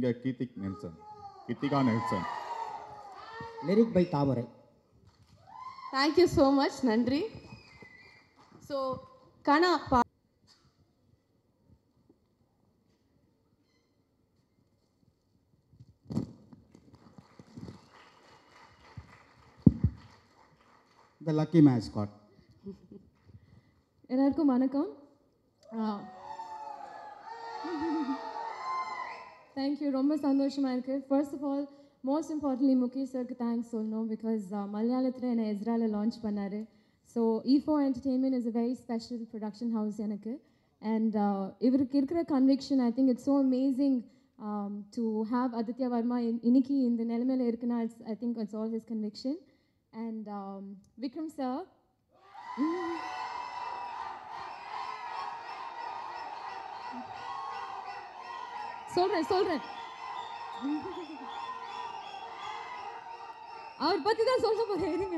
singer Kitik Nelson. Kitika Nelson. Lyric by Thamarai thank you so much நன்றி so கனா பா the lucky mascot எல்லாருக்கும் வணக்கம் தேங்க்யூ ரொம்ப சந்தோஷமாக இருக்குது first of all most importantly Mukesh சருக்கு தேங்க்ஸ் சொல்லணும் பிகாஸ் மலையாளத்தில் என்னை எஸ்ராவில் லான்ச் பண்ணார் so E four entertainment is a very special production house எனக்கு அண்ட் இவருக்கு இருக்கிற conviction I think it's so amazing to have Aditya Varma இன்னைக்கு இந்த நிலைமையில் இருக்குன்னா it's I think it's all his conviction and Vikram sir சொல்கிறேன் சொல்கிறேன் அவர் பற்றி தான் சொல்ல போகிறேன் இருங்க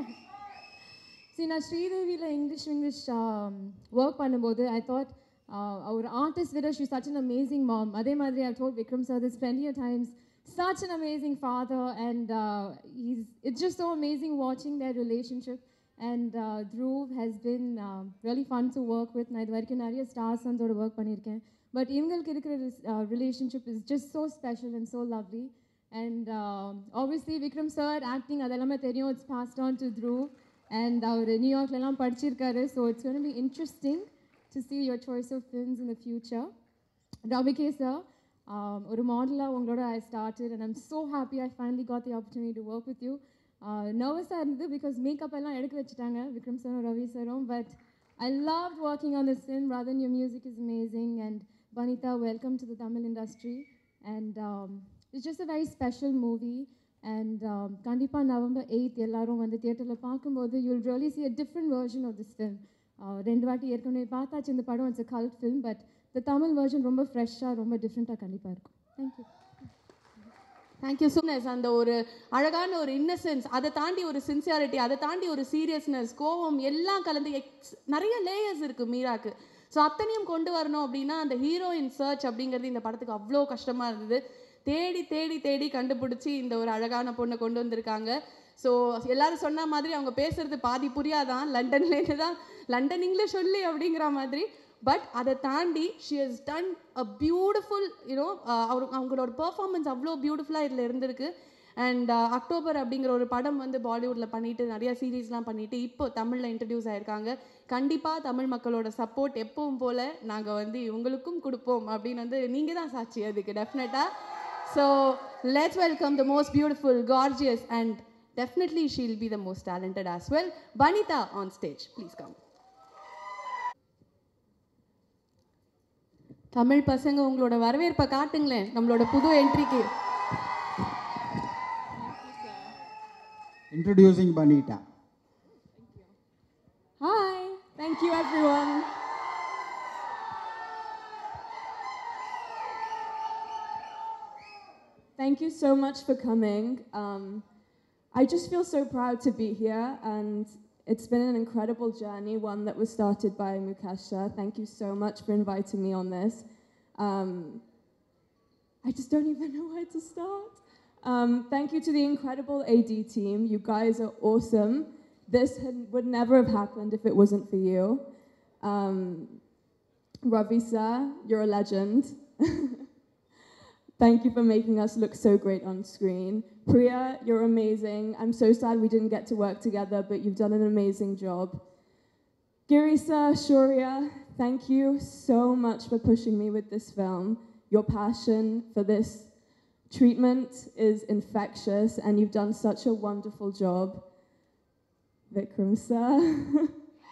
சரி நான் ஸ்ரீதேவியில் இங்கிலீஷ் இங்கிலீஷ் ஒர்க் பண்ணும்போது ஐ தாட் ஒரு ஆர்டிஸ்ட் விட she such an amazing mom அதே மாதிரி I told Vikram sir this plenty of times such an amazing father and uh, he's it's just so amazing watching their relationship and uh, Dhruv has been uh, really fun to work with நான் இது வரைக்கும் நிறைய star சன்ஸோட work பண்ணியிருக்கேன் but இவங்களுக்கு இருக்கிற relationship is just so special and so lovely and obviously Vikram sir acting அதெல்லாமே தெரியும் it's passed on to Dhruv and அவர் நியூயார்க்லலாம் படிச்சிருக்காரு so it's going to be interesting to see your choice of films in the future Ravi K sir ஒரு மாடலாக உங்களோட I started and I'm so happy I finally got the opportunity to work with you நர்வஸாக இருந்தது because makeup எல்லாம் எடுக்க வச்சுட்டாங்க விக்ரம் சாரும் ரவி சாரும் but I love working on this film Radhan your music is amazing and Banita welcome to the Tamil industry and it's just a very special movie and கண்டிப்பாக November eight எல்லாரும் வந்து தியேட்டரில் பார்க்கும்போது you'll really see a different version of this film ரெண்டு வாட்டி ஏற்கனவே பார்த்தாச்சு இந்த படம் it's a cult film but the Tamil version ரொம்ப ஃப்ரெஷ்ஷாக ரொம்ப டிஃப்ரெண்ட்டாக கண்டிப்பாக இருக்கும் தேங்க்யூ தேங்க்யூ சூனஸ் அந்த ஒரு அழகான ஒரு இன்னசென்ஸ் அதை தாண்டி ஒரு சின்சியாரிட்டி அதை தாண்டி ஒரு சீரியஸ்னஸ் கோவம் எல்லாம் கலந்து எக்ஸ் நிறைய லேயர்ஸ் இருக்குது மீராக்கு ஸோ அத்தனையும் கொண்டு வரணும் அப்படின்னா அந்த ஹீரோயின் சர்ச் அப்படிங்கிறது இந்த படத்துக்கு அவ்வளோ கஷ்டமாக இருந்தது தேடி தேடி தேடி கண்டுபிடிச்சி இந்த ஒரு அழகான பொண்ணை கொண்டு வந்திருக்காங்க ஸோ எல்லாரும் சொன்ன மாதிரி அவங்க பேசுறது பாதி புரியாதான் லண்டன்லேருந்து தான் லண்டன் இங்கிலீஷ் சொல்லி அப்படிங்கிற மாதிரி பட் அதை தாண்டி she has done a beautiful you know அவர் அவங்களோட பெர்ஃபார்மன்ஸ் அவ்வளோ பியூட்டிஃபுல்லாக இதில் இருந்திருக்கு அண்ட் அக்டோபர் அப்படிங்கிற ஒரு படம் வந்து பாலிவுட்டில் பண்ணிட்டு நிறைய சீரீஸ்லாம் பண்ணிட்டு இப்போ தமிழில் இன்ட்ரடியூஸ் ஆயிருக்காங்க கண்டிப்பாக தமிழ் மக்களோட சப்போர்ட் எப்பவும் போல் நாங்கள் வந்து இவங்களுக்கும் கொடுப்போம் அப்படின்னு வந்து நீங்கள் தான் சாட்சி அதுக்கு டெஃபினட்டாக so let's welcome the most beautiful gorgeous and definitely she'll be the most talented as well Vanitha on stage please come Tamil பசங்க உங்களோட வரவேற்பை காட்டுங்களேன் நம்மளோட புது என்ட்ரிக்கு introducing Banita Hi, thank you everyone. Thank you so much for coming. Um, I just feel so proud to be here, and it's been an incredible journey, one that was started by Mukasha. Thank you so much for inviting me on this. Um, I just don't even know where to start. Um, thank you to the incredible AD team. You guys are awesome. This had, would never have happened if it wasn't for you. Um, Ravi sir, you're a legend. Thank you for making us look so great on screen. Priya, you're amazing. I'm so sad we didn't get to work together, but you've done an amazing job. Girisa, Shurya, thank you so much for pushing me with this film. Your passion for this treatment is infectious, and you've done such a wonderful job. Vikram sir.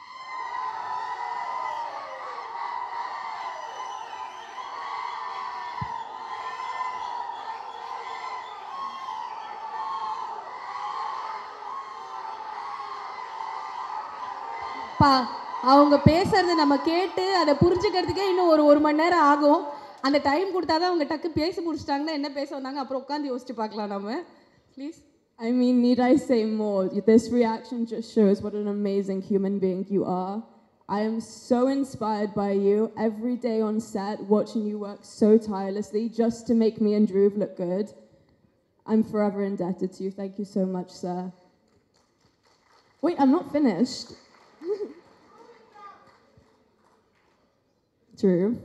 பா அவங்க பேசுறது நம்ம கேட்டு அதை புரிஞ்சுக்கிறதுக்கே இன்னும் ஒரு ஒரு மணி நேரம் ஆகும் அந்த டைம் கொடுத்தாதான் அவங்க டக்கு பேசி முடிச்சிட்டாங்கன்னா என்ன பேச வந்தாங்க அப்புறம் உட்காந்து யோசிச்சு பார்க்கலாம் நம்ம please I mean, need I say more? This reaction just shows what an amazing human being you are. I am so inspired by you every day on set, watching you work so tirelessly just to make me and Dhruv look good. I'm forever indebted to you. Thank you so much, sir. Wait, I'm not finished. True.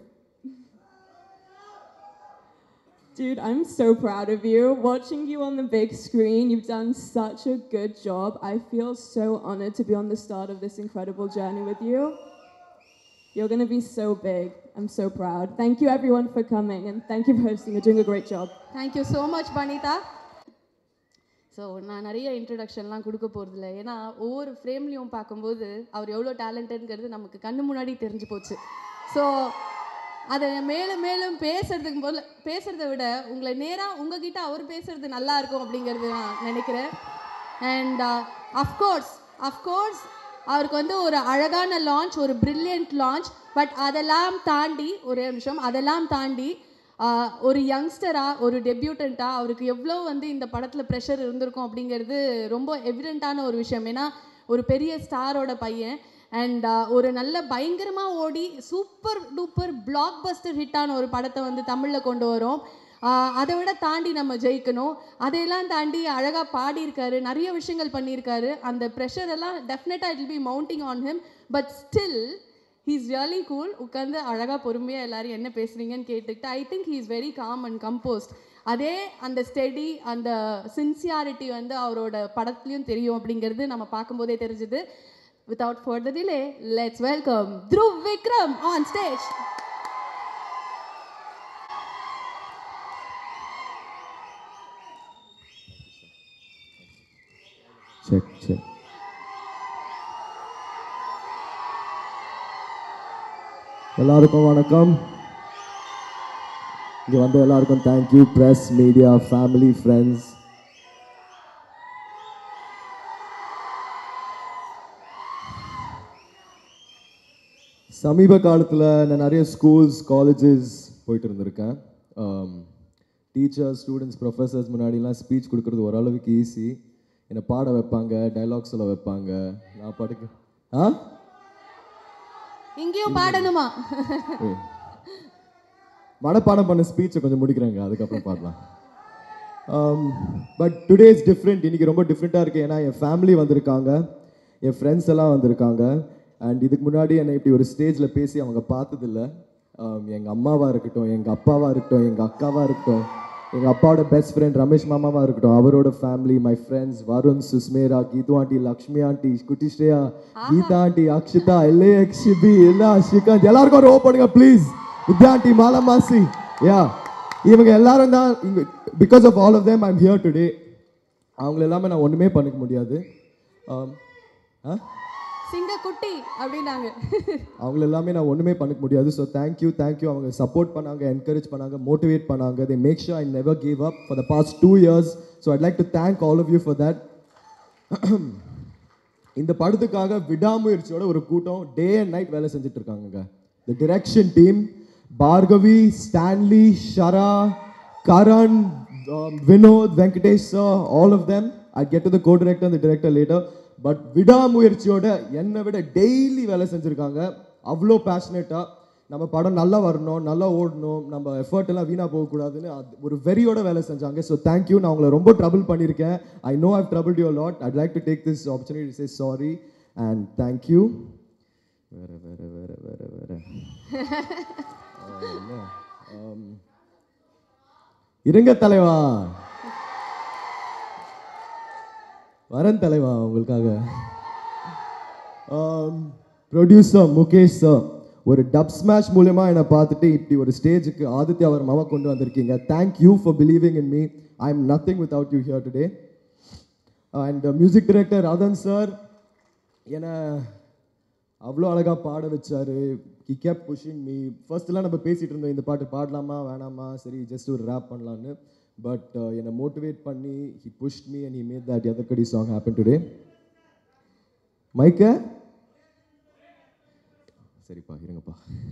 Dude, I'm so proud of you. Watching you on the big screen, you've done such a good job. I feel so honored to be on the start of this incredible journey with you. You're going to be so big. I'm so proud. Thank you, everyone, for coming, and thank you for hosting. You're doing a great job. Thank you so much Banita so நான் நிறைய இன்ட்ரடக்ஷன்லாம் கொடுக்க போகிறதில்ல ஏன்னா ஒவ்வொரு ஃப்ரேம்லேயும் பார்க்கும்போது அவர் எவ்வளோ டேலண்டட்ங்கிறது நமக்கு கண்ணு முன்னாடி தெரிஞ்சு போச்சு ஸோ அதை மேலும் மேலும் பேசுறதுக்கு போல பேசுறதை விட உங்களை நேராக உங்ககிட்ட அவர் பேசுறது நல்லா இருக்கும் அப்படிங்கிறது நான் நினைக்கிறேன் அண்ட் அஃப்கோர்ஸ் அஃப்கோர்ஸ் அவருக்கு வந்து ஒரு அழகான லான்ச் ஒரு பிரில்லியன்ட் லான்ச் பட் அதெல்லாம் தாண்டி ஒரே நிமிஷம் அதெல்லாம் தாண்டி ஆஹ், ஒரு யங்ஸ்டராக ஒரு டெபியூட்டண்ட்டாக அவருக்கு எவ்வளோ வந்து இந்த படத்தில் ப்ரெஷர் இருந்திருக்கும் அப்படிங்கிறது ரொம்ப எவிடெண்ட்டான ஒரு விஷயம் ஏன்னா ஒரு பெரிய ஸ்டாரோட பையன் அண்ட் ஒரு நல்ல பயங்கரமாக ஓடி சூப்பர் டூப்பர் பிளாக் பஸ்டர் ஹிட்டான ஒரு படத்தை வந்து தமிழில் கொண்டு வரோம் ஆஹ் அதை விட தாண்டி நம்ம ஜெயிக்கணும் அதையெல்லாம் தாண்டி அழகாக பாடியிருக்காரு நிறைய விஷயங்கள் பண்ணியிருக்காரு அந்த ப்ரெஷர் எல்லாம் டெஃபினட்டாக it will be mounting on him but still he's really cool உட்காந்து அழகாக பொறுமையாக எல்லாரும் என்ன பேசுறீங்கன்னு கேட்டுக்கிட்டு I think he is very calm and composed அதே அந்த ஸ்டெடி அந்த சின்சியாரிட்டி வந்து அவரோட படத்துலையும் தெரியும் அப்படிங்கிறது நம்ம பார்க்கும்போதே தெரிஞ்சுது without further delay let's welcome Dhruv Vikram on stage check check எல்லாருக்கும் வணக்கம் இங்கே வந்த எல்லாருக்கும் thank you press media family friends சமீப காலத்தில் நான் நிறைய ஸ்கூல்ஸ் காலேஜஸ் போயிட்டு இருந்திருக்கேன் டீச்சர்ஸ் ஸ்டூடெண்ட்ஸ் ப்ரொஃபஸர்ஸ் முன்னாடிலாம் ஸ்பீச் கொடுக்குறது ஓரளவுக்கு ஈஸி என்னை பாட வைப்பாங்க டைலாக் சொல்ல வைப்பாங்க நான் பாட்டுக்கு ஆ இங்கேயும் பாடணுமா ஏய். மனப்பாடம் பண்ண ஸ்பீச்சை கொஞ்சம் முடிக்கிறேங்க அதுக்கப்புறம் பாடலாம் பட் டுடே இஸ் டிஃப்ரெண்ட் இன்னைக்கு ரொம்ப டிஃப்ரெண்ட்டாக இருக்கு ஏன்னா என் ஃபேமிலி வந்திருக்காங்க என் ஃப்ரெண்ட்ஸ் எல்லாம் வந்திருக்காங்க அண்ட் இதுக்கு முன்னாடி என்னை இப்படி ஒரு ஸ்டேஜில் பேசி அவங்க பார்த்ததில்ல எங்கள் அம்மாவாக இருக்கட்டும் எங்கள் அப்பாவாக இருக்கட்டும் எங்கள் அக்காவாக இருக்கட்டும் எங்கள் அப்பாவோட பெஸ்ட் ஃப்ரெண்ட் ரமேஷ் மாமாவாக இருக்கட்டும் அவரோட ஃபேமிலி மை ஃப்ரெண்ட்ஸ் வருண் சுஸ்மேரா கீது ஆண்டி லக்ஷ்மி ஆண்டி குட்டி ஸ்ரேயா கீதா ஆண்டி அக்ஷிதா எல்ஏஎக்ஸ் ஷிபி எல்லா ஸ்ரீகாந்த் எல்லாருக்கும் ஒரு ஓ பண்ணுங்க ப்ளீஸ் வித்யா ஆண்டி மாலமாசி யா இவங்க எல்லாரும் தான் இங்க because of all of them I'm here today அவங்கள எல்லாமே நான் ஒன்றுமே பண்ணிக்க முடியாது Um, ஆ சிங்கக்குட்டி அப்படின்னாங்க அவங்கள எல்லாமே நான் ஒன்றுமே பண்ணிக்க முடியாது ஸோ தேங்க்யூ தேங்க்யூ அவங்க சப்போர்ட் பண்ணாங்க என்கரேஜ் பண்ணாங்க மோட்டிவேட் பண்ணாங்க they make sure I never give up for the past two years so I'd like to thank all of you for that இந்த படத்துக்காக விடாமுயற்சியோட ஒரு கூட்டம் டே அண்ட் நைட் வேலை செஞ்சுட்டு இருக்காங்க the direction team Bhargavi Stanley Shara Karan Vinod Venkatesh sir all of them I get to the co director அந்த director later but விடாமுயற்சியோட என்னை விட டெய்லி வேலை செஞ்சுருக்காங்க அவ்வளோ பேஷனேட்டாக நம்ம படம் நல்லா வரணும் நல்லா ஓடணும் நம்ம எஃபர்ட் எல்லாம் வீணாக போகக்கூடாதுன்னு அது ஒரு வெறியோட வேலை செஞ்சாங்க ஸோ தேங்க்யூ நான் உங்களை ரொம்ப ட்ரபிள் பண்ணியிருக்கேன் I know I've trouble you lot I'd like to take this opportunity say sorry and thank you வேற வேற வேற வேற வேற ஆ, என்ன? ஆம். இருங்க தலைவா வரேன் தலைவா உங்களுக்காக ப்ரொடியூசர் முகேஷ் சார் ஒரு டப் ஸ்மாஷ் மூலயமா என்னை பார்த்துட்டு இப்படி ஒரு ஸ்டேஜுக்கு ஆதித்யா அவர் மாமா கொண்டு வந்திருக்கீங்க thank you for believing in me I am nothing without you here today and music director Radhan sir என்னை அவ்வளோ அழகாக பாட வச்சாரு ஹி கேப் புஷிங் மீ ஃபர்ஸ்ட்லாம் நம்ம பேசிகிட்டு இருந்தோம் இந்த பாட்டு பாடலாமா வேணாமா சரி ஜஸ்ட் ஒரு ரேப் பண்ணலான்னு பட் என்னை மோட்டிவேட் பண்ணி he push me and he made that எதர்கடி சாங் ஹேப்பன் டுடே மைக்க சரிப்பா இருங்கப்பா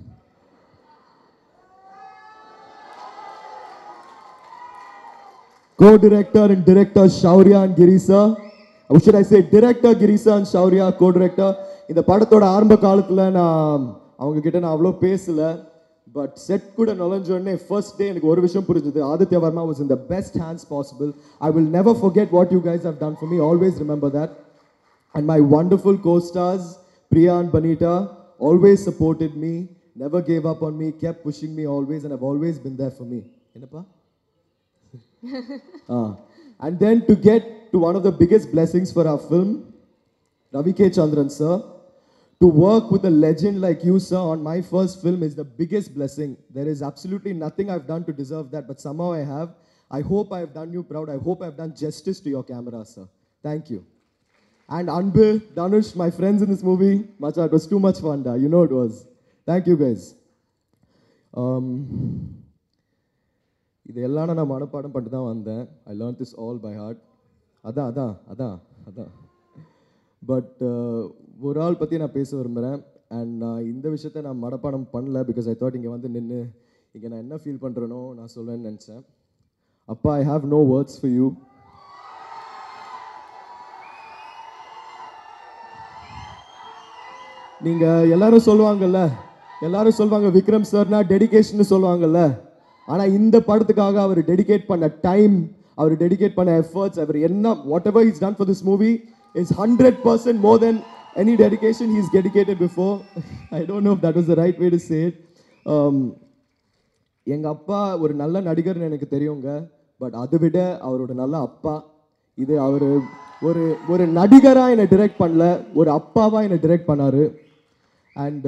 co-director and director Shaurya and Girisa. Or should I say director Girisa and Shaurya, co-director. இந்த படத்தோட ஆரம்ப காலத்தில் நான் அவங்க கிட்ட நான் அவ்வளோ பேசல பட் செட் கூட நுழைஞ்சோடனே ஃபர்ஸ்ட் டே எனக்கு ஒரு விஷயம் புரிஞ்சுது Aditya Varma was in the best hands possible I will never forget what you guys have done for me always remember that and my wonderful co-stars Priya and Banita always supported me never gave up on me kept pushing me always and have always been there for me என்னப்பா Ah. and then to get to one of the biggest blessings for our film, Ravi K. Chandran, sir, to work with a legend like you, sir, on my first film is the biggest blessing. There is absolutely nothing I've done to deserve that, but somehow I have. I hope I have done you proud. I hope I've done justice to your camera, sir. Thank you. And Anbu, Danush, my friends in this movie, Macha, it was too much fun, da. you know it was. Thank you, guys. Um, இது எல்லாம் நான் மனப்பாடம் பண்ணிட்டு தான் வந்தேன் I learn this all by heart அதான் அதான் அதான் அதான் பட் ஒரு ஆள் பற்றி நான் பேச விரும்புகிறேன் அண்ட் நான் இந்த விஷயத்த நான் மனப்பாடம் பண்ணல பிகாஸ் ஐ தாட் இங்கே வந்து நின்று இங்கே நான் என்ன ஃபீல் பண்ணுறேனோ நான் சொல்வேன்னு நினச்சேன் அப்பா I have no words for you நீங்கள் எல்லாரும் சொல்லுவாங்கல்ல எல்லாரும் சொல்லுவாங்க விக்ரம் சார்னா டெடிகேஷன் சொல்லுவாங்கல்ல ஆனால் இந்த படத்துக்காக அவர் டெடிகேட் பண்ண டைம் அவர் டெடிகேட் பண்ண எஃபர்ட்ஸ் அவர் என்ன whatever is done for this movie is hundred percent more then any dedication he is dedicated before I don't know that was the right way to said எங்க அப்பா ஒரு நல்ல நடிகர்னு எனக்கு தெரியுங்க பட் அதை விட அவரோட நல்ல அப்பா இது அவர் ஒரு ஒரு நடிகரா என்னை டிரெக்ட் பண்ணல ஒரு அப்பாவா என்னை டிரெக்ட் பண்ணாரு அண்ட்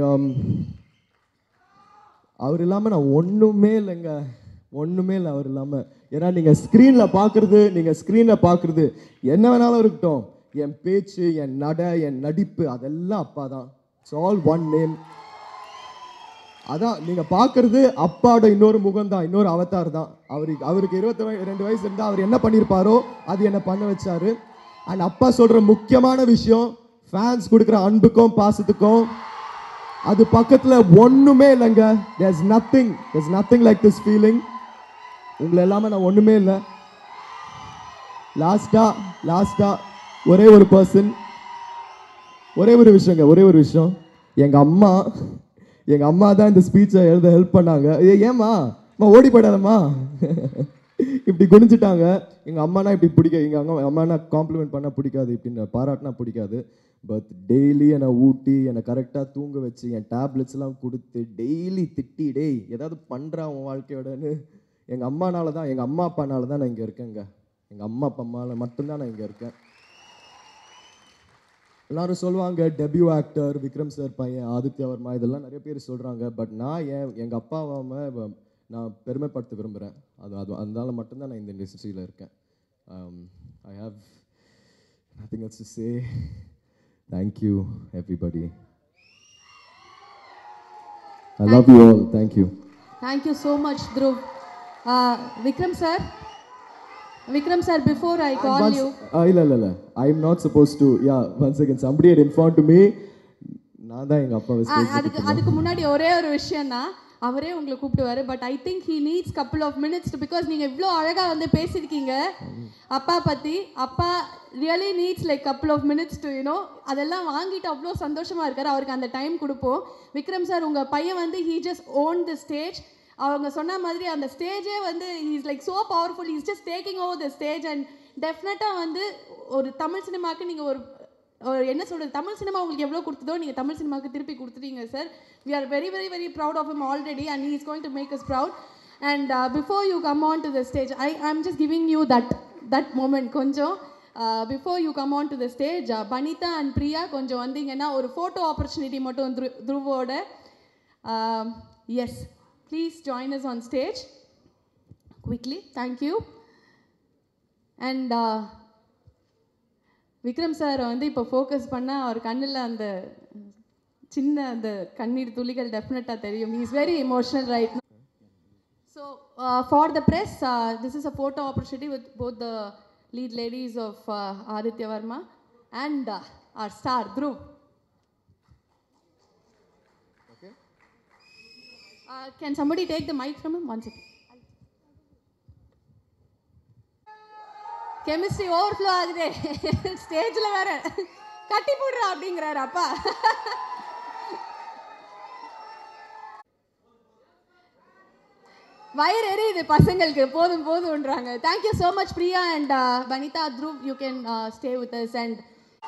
அவர் இல்லாமல் நான் ஒன்றுமே இல்லைங்க ஒன்றுமே இல்லை அவர் இல்லாமல் ஏன்னா நீங்கள் ஸ்க்ரீனில் பார்க்குறது நீங்கள் ஸ்க்ரீனில் பார்க்குறது என்ன வேணாலும் இருக்கட்டும் என் பேச்சு என் நடை என் நடிப்பு அதெல்லாம் அப்பா தான் இட்ஸ் ஆல் ஒன் நேம் அதான் நீங்க பார்க்கிறது அப்பாவோட இன்னொரு முகம் தான் இன்னொரு அவதார் தான் அவருக்கு அவருக்கு இருபத்தி ரெண்டு வயசு இருந்தா அவர் என்ன பண்ணியிருப்பாரோ அது என்ன பண்ண வச்சாரு அண்ட் அப்பா சொல்ற முக்கியமான விஷயம் ஃபேன்ஸ் கொடுக்குற அன்புக்கும் பாசத்துக்கும் அது பக்கத்துல ஒண்ணுமே இல்லைங்க there's nothing there's nothing like this feeling உங்களை எல்லாமே நான் ஒண்ணுமே இல்லை லாஸ்டா லாஸ்டா ஒரே ஒரு பர்சன் ஒரே ஒரு விஷயங்க ஒரே ஒரு விஷயம் எங்க அம்மா எங்க அம்மா தான் இந்த ஸ்பீச்சை எழுத ஹெல்ப் பண்ணாங்க ஏ ஏம்மா அம்மா ஓடி போயிடாதம்மா இப்படி குனிஞ்சிட்டாங்க எங்க அம்மானா இப்படி பிடிக்க எங்க அம்மா அம்மானா காம்ப்ளிமெண்ட் பண்ணா பிடிக்காது இப்படின்னு பாராட்டினா பிடிக்காது பட் டெய்லி என்னை ஊட்டி என்னை கரெக்டாக தூங்க வச்சு என் டேப்லெட்ஸ் எல்லாம் கொடுத்து டெய்லி திட்டி டேய் ஏதாவது பண்றா உன் வாழ்க்கையோடன்னு எங்க அம்மானால தான் எங்க அம்மா அப்பானால தான் நான் இங்க இருக்கேங்க எங்க அம்மா அப்பா அம்மால மட்டும்தான் நான் இங்க இருக்கேன் எல்லாரும் சொல்லுவாங்க டெபியூ ஆக்டர் விக்ரம் சார் பையன் ஆதித்ய வர்மா இதெல்லாம் நிறைய பேர் சொல்கிறாங்க பட் நான் ஏன் எங்கள் அப்பாவாம நான் பெருமைப்படுத்த விரும்புகிறேன் அது அது அதனால மட்டும்தான் நான் இந்த இண்டஸ்ட்ரியில் இருக்கேன் I have nothing else to say thank you everybody I love you all thank you Thank you so much, Dhruv. Uh, Vikram sir. Vikram sir, before I call Once- you, uh, இல்ல இல்ல இல்ல I am not suppose to yeah once again somebody had informed to me நான் தான் எங்க அப்பாவை ஆ, stage அதுக்கு அதுக்கு முன்னாடி ஒரே ஒரு விஷயம் தான் அவரே உங்களை கூப்பிடுவாரு but I think he needs couple of minutes because நீங்க இவ்வளோ அழகா வந்து பேசியிருக்கீங்க அப்பா பத்தி அப்பா really needs like couple of minutes to you know அதெல்லாம் வாங்கிட்டு அவ்வளோ சந்தோஷமா இருக்காரு அவருக்கு அந்த டைம் கொடுப்போம் விக்ரம் சார் உங்க பையன் வந்து he just own the stage அவங்க சொன்ன மாதிரி அந்த ஸ்டேஜே வந்து is like so powerful is just taking over the stage and டெஃபினட்டாக வந்து ஒரு தமிழ் சினிமாக்கு நீங்கள் ஒரு ஒரு என்ன சொல்றது தமிழ் சினிமா உங்களுக்கு எவ்வளோ கொடுத்ததோ நீங்கள் தமிழ் சினிமாவுக்கு திருப்பி கொடுத்துட்டீங்க sir we are very very very proud of him already and he is going to make us proud and uh, before you come on to the stage i i'm just giving you that that moment கொஞ்சம் before you come on to the stage Banita and Priya கொஞ்சம் வந்தீங்கன்னா ஒரு photo opportunity மட்டும் த்ரு த்ருவோட yes please join us on stage quickly thank you and Vikram sir வந்து இப்போ focus பண்ணால் அவர் கண்ணில் அந்த சின்ன அந்த கண்ணீர் துளிகள் டெஃபினட்டாக தெரியும் is very emotional right so for the press this is a photo opportunity with both the lead ladies of Aditya Varma and our star Dhruv can somebody take the mike from him one second chemistry overflow ஆகுதே ஸ்டேஜில் வேற கட்டி போடுறா அப்படிங்கிறாரு அப்பா வயிறு எரியுது பசங்களுக்கு போதும் போதும்ன்றாங்க thank you so much Priya and Vanitha Dhruv you can stay with us and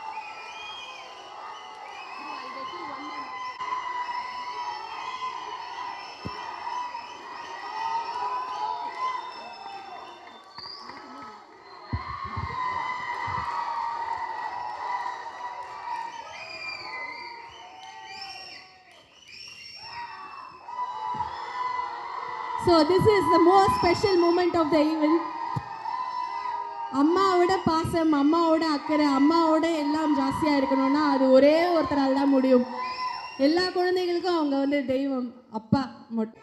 so this is the most special moment of the event அம்மாவோட பாசம் அம்மாவோட அக்கறை அம்மாவோட எல்லாம் ஜாஸ்தியாக இருக்கணும்னா அது ஒரே ஒருத்தரால் தான் முடியும் எல்லா குழந்தைகளுக்கும் அவங்க வந்து தெய்வம் அப்பா மட்டும்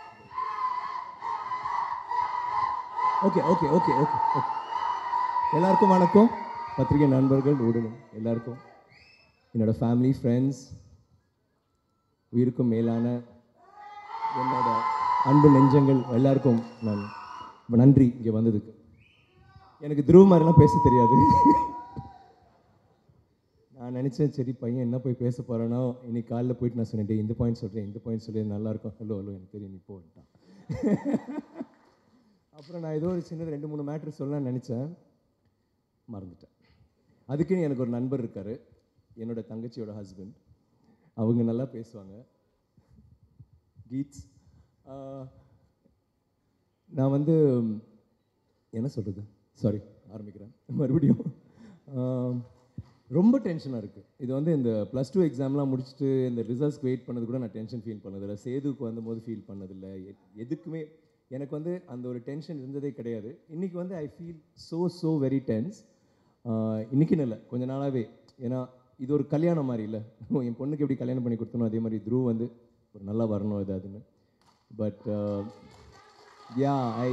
okay okay okay okay okay எல்லாருக்கும் வணக்கம் பத்திரிகை நண்பர்கள் ஊடகம் எல்லாருக்கும் என்னோட ஃபேமிலி ஃப்ரெண்ட்ஸ் உயிருக்கும் மேலான என்னோட அன்பு நெஞ்சங்கள் எல்லாருக்கும் நான் நன்றி இங்கே வந்ததுக்கு எனக்கு துருவ மாதிரிலாம் பேச தெரியாது நான் நினச்சேன் சரி பையன் என்ன போய் பேச போகிறானோ இன்னைக்கு காலைல போயிட்டு நான் சொன்னேன் "டேய், இந்த பாயிண்ட் சொல்கிறேன் இந்த பாயிண்ட் சொல்கிறேன் நல்லா இருக்கும் ஹலோ ஹலோ எனக்கு தெரியும் நீ போட்டான் அப்புறம் நான் ஏதோ ஒரு சின்னது ரெண்டு மூணு மேட்ரு சொல்லலாம்னு நினச்சேன் மறந்துட்டேன் அதுக்குன்னு எனக்கு ஒரு நண்பர் இருக்கார் என்னோட தங்கச்சியோட ஹஸ்பண்ட் அவங்க நல்லா பேசுவாங்க கீட்ஸ் ஆஹ், நான் வந்து என்ன சொல்கிறது சாரி ஆரம்பிக்கிறேன் மறுபடியும் ஆஹ், ரொம்ப டென்ஷனாக இருக்குது இது வந்து இந்த ப்ளஸ் டூ எக்ஸாம்லாம் முடிச்சுட்டு இந்த ரிசல்ட்ஸ்க்கு வெயிட் பண்ணது கூட நான் டென்ஷன் ஃபீல் பண்ணதில்லை சேதுக்கு வந்தபோது ஃபீல் பண்ணதில்லை எ- எதுக்குமே எனக்கு வந்து அந்த ஒரு டென்ஷன் இருந்ததே கிடையாது இன்றைக்கி வந்து I feel so so very tense இன்றைக்கின்னு இல்லை கொஞ்ச நாளாகவே ஏன்னா இது ஒரு கல்யாணம் மாதிரி இல்லை என் பொண்ணுக்கு எப்படி கல்யாணம் பண்ணி கொடுத்தனோ அதே மாதிரி த்ரூ வந்து ஒரு நல்லா வரணும் இது அதுன்னு பட் யா ஐ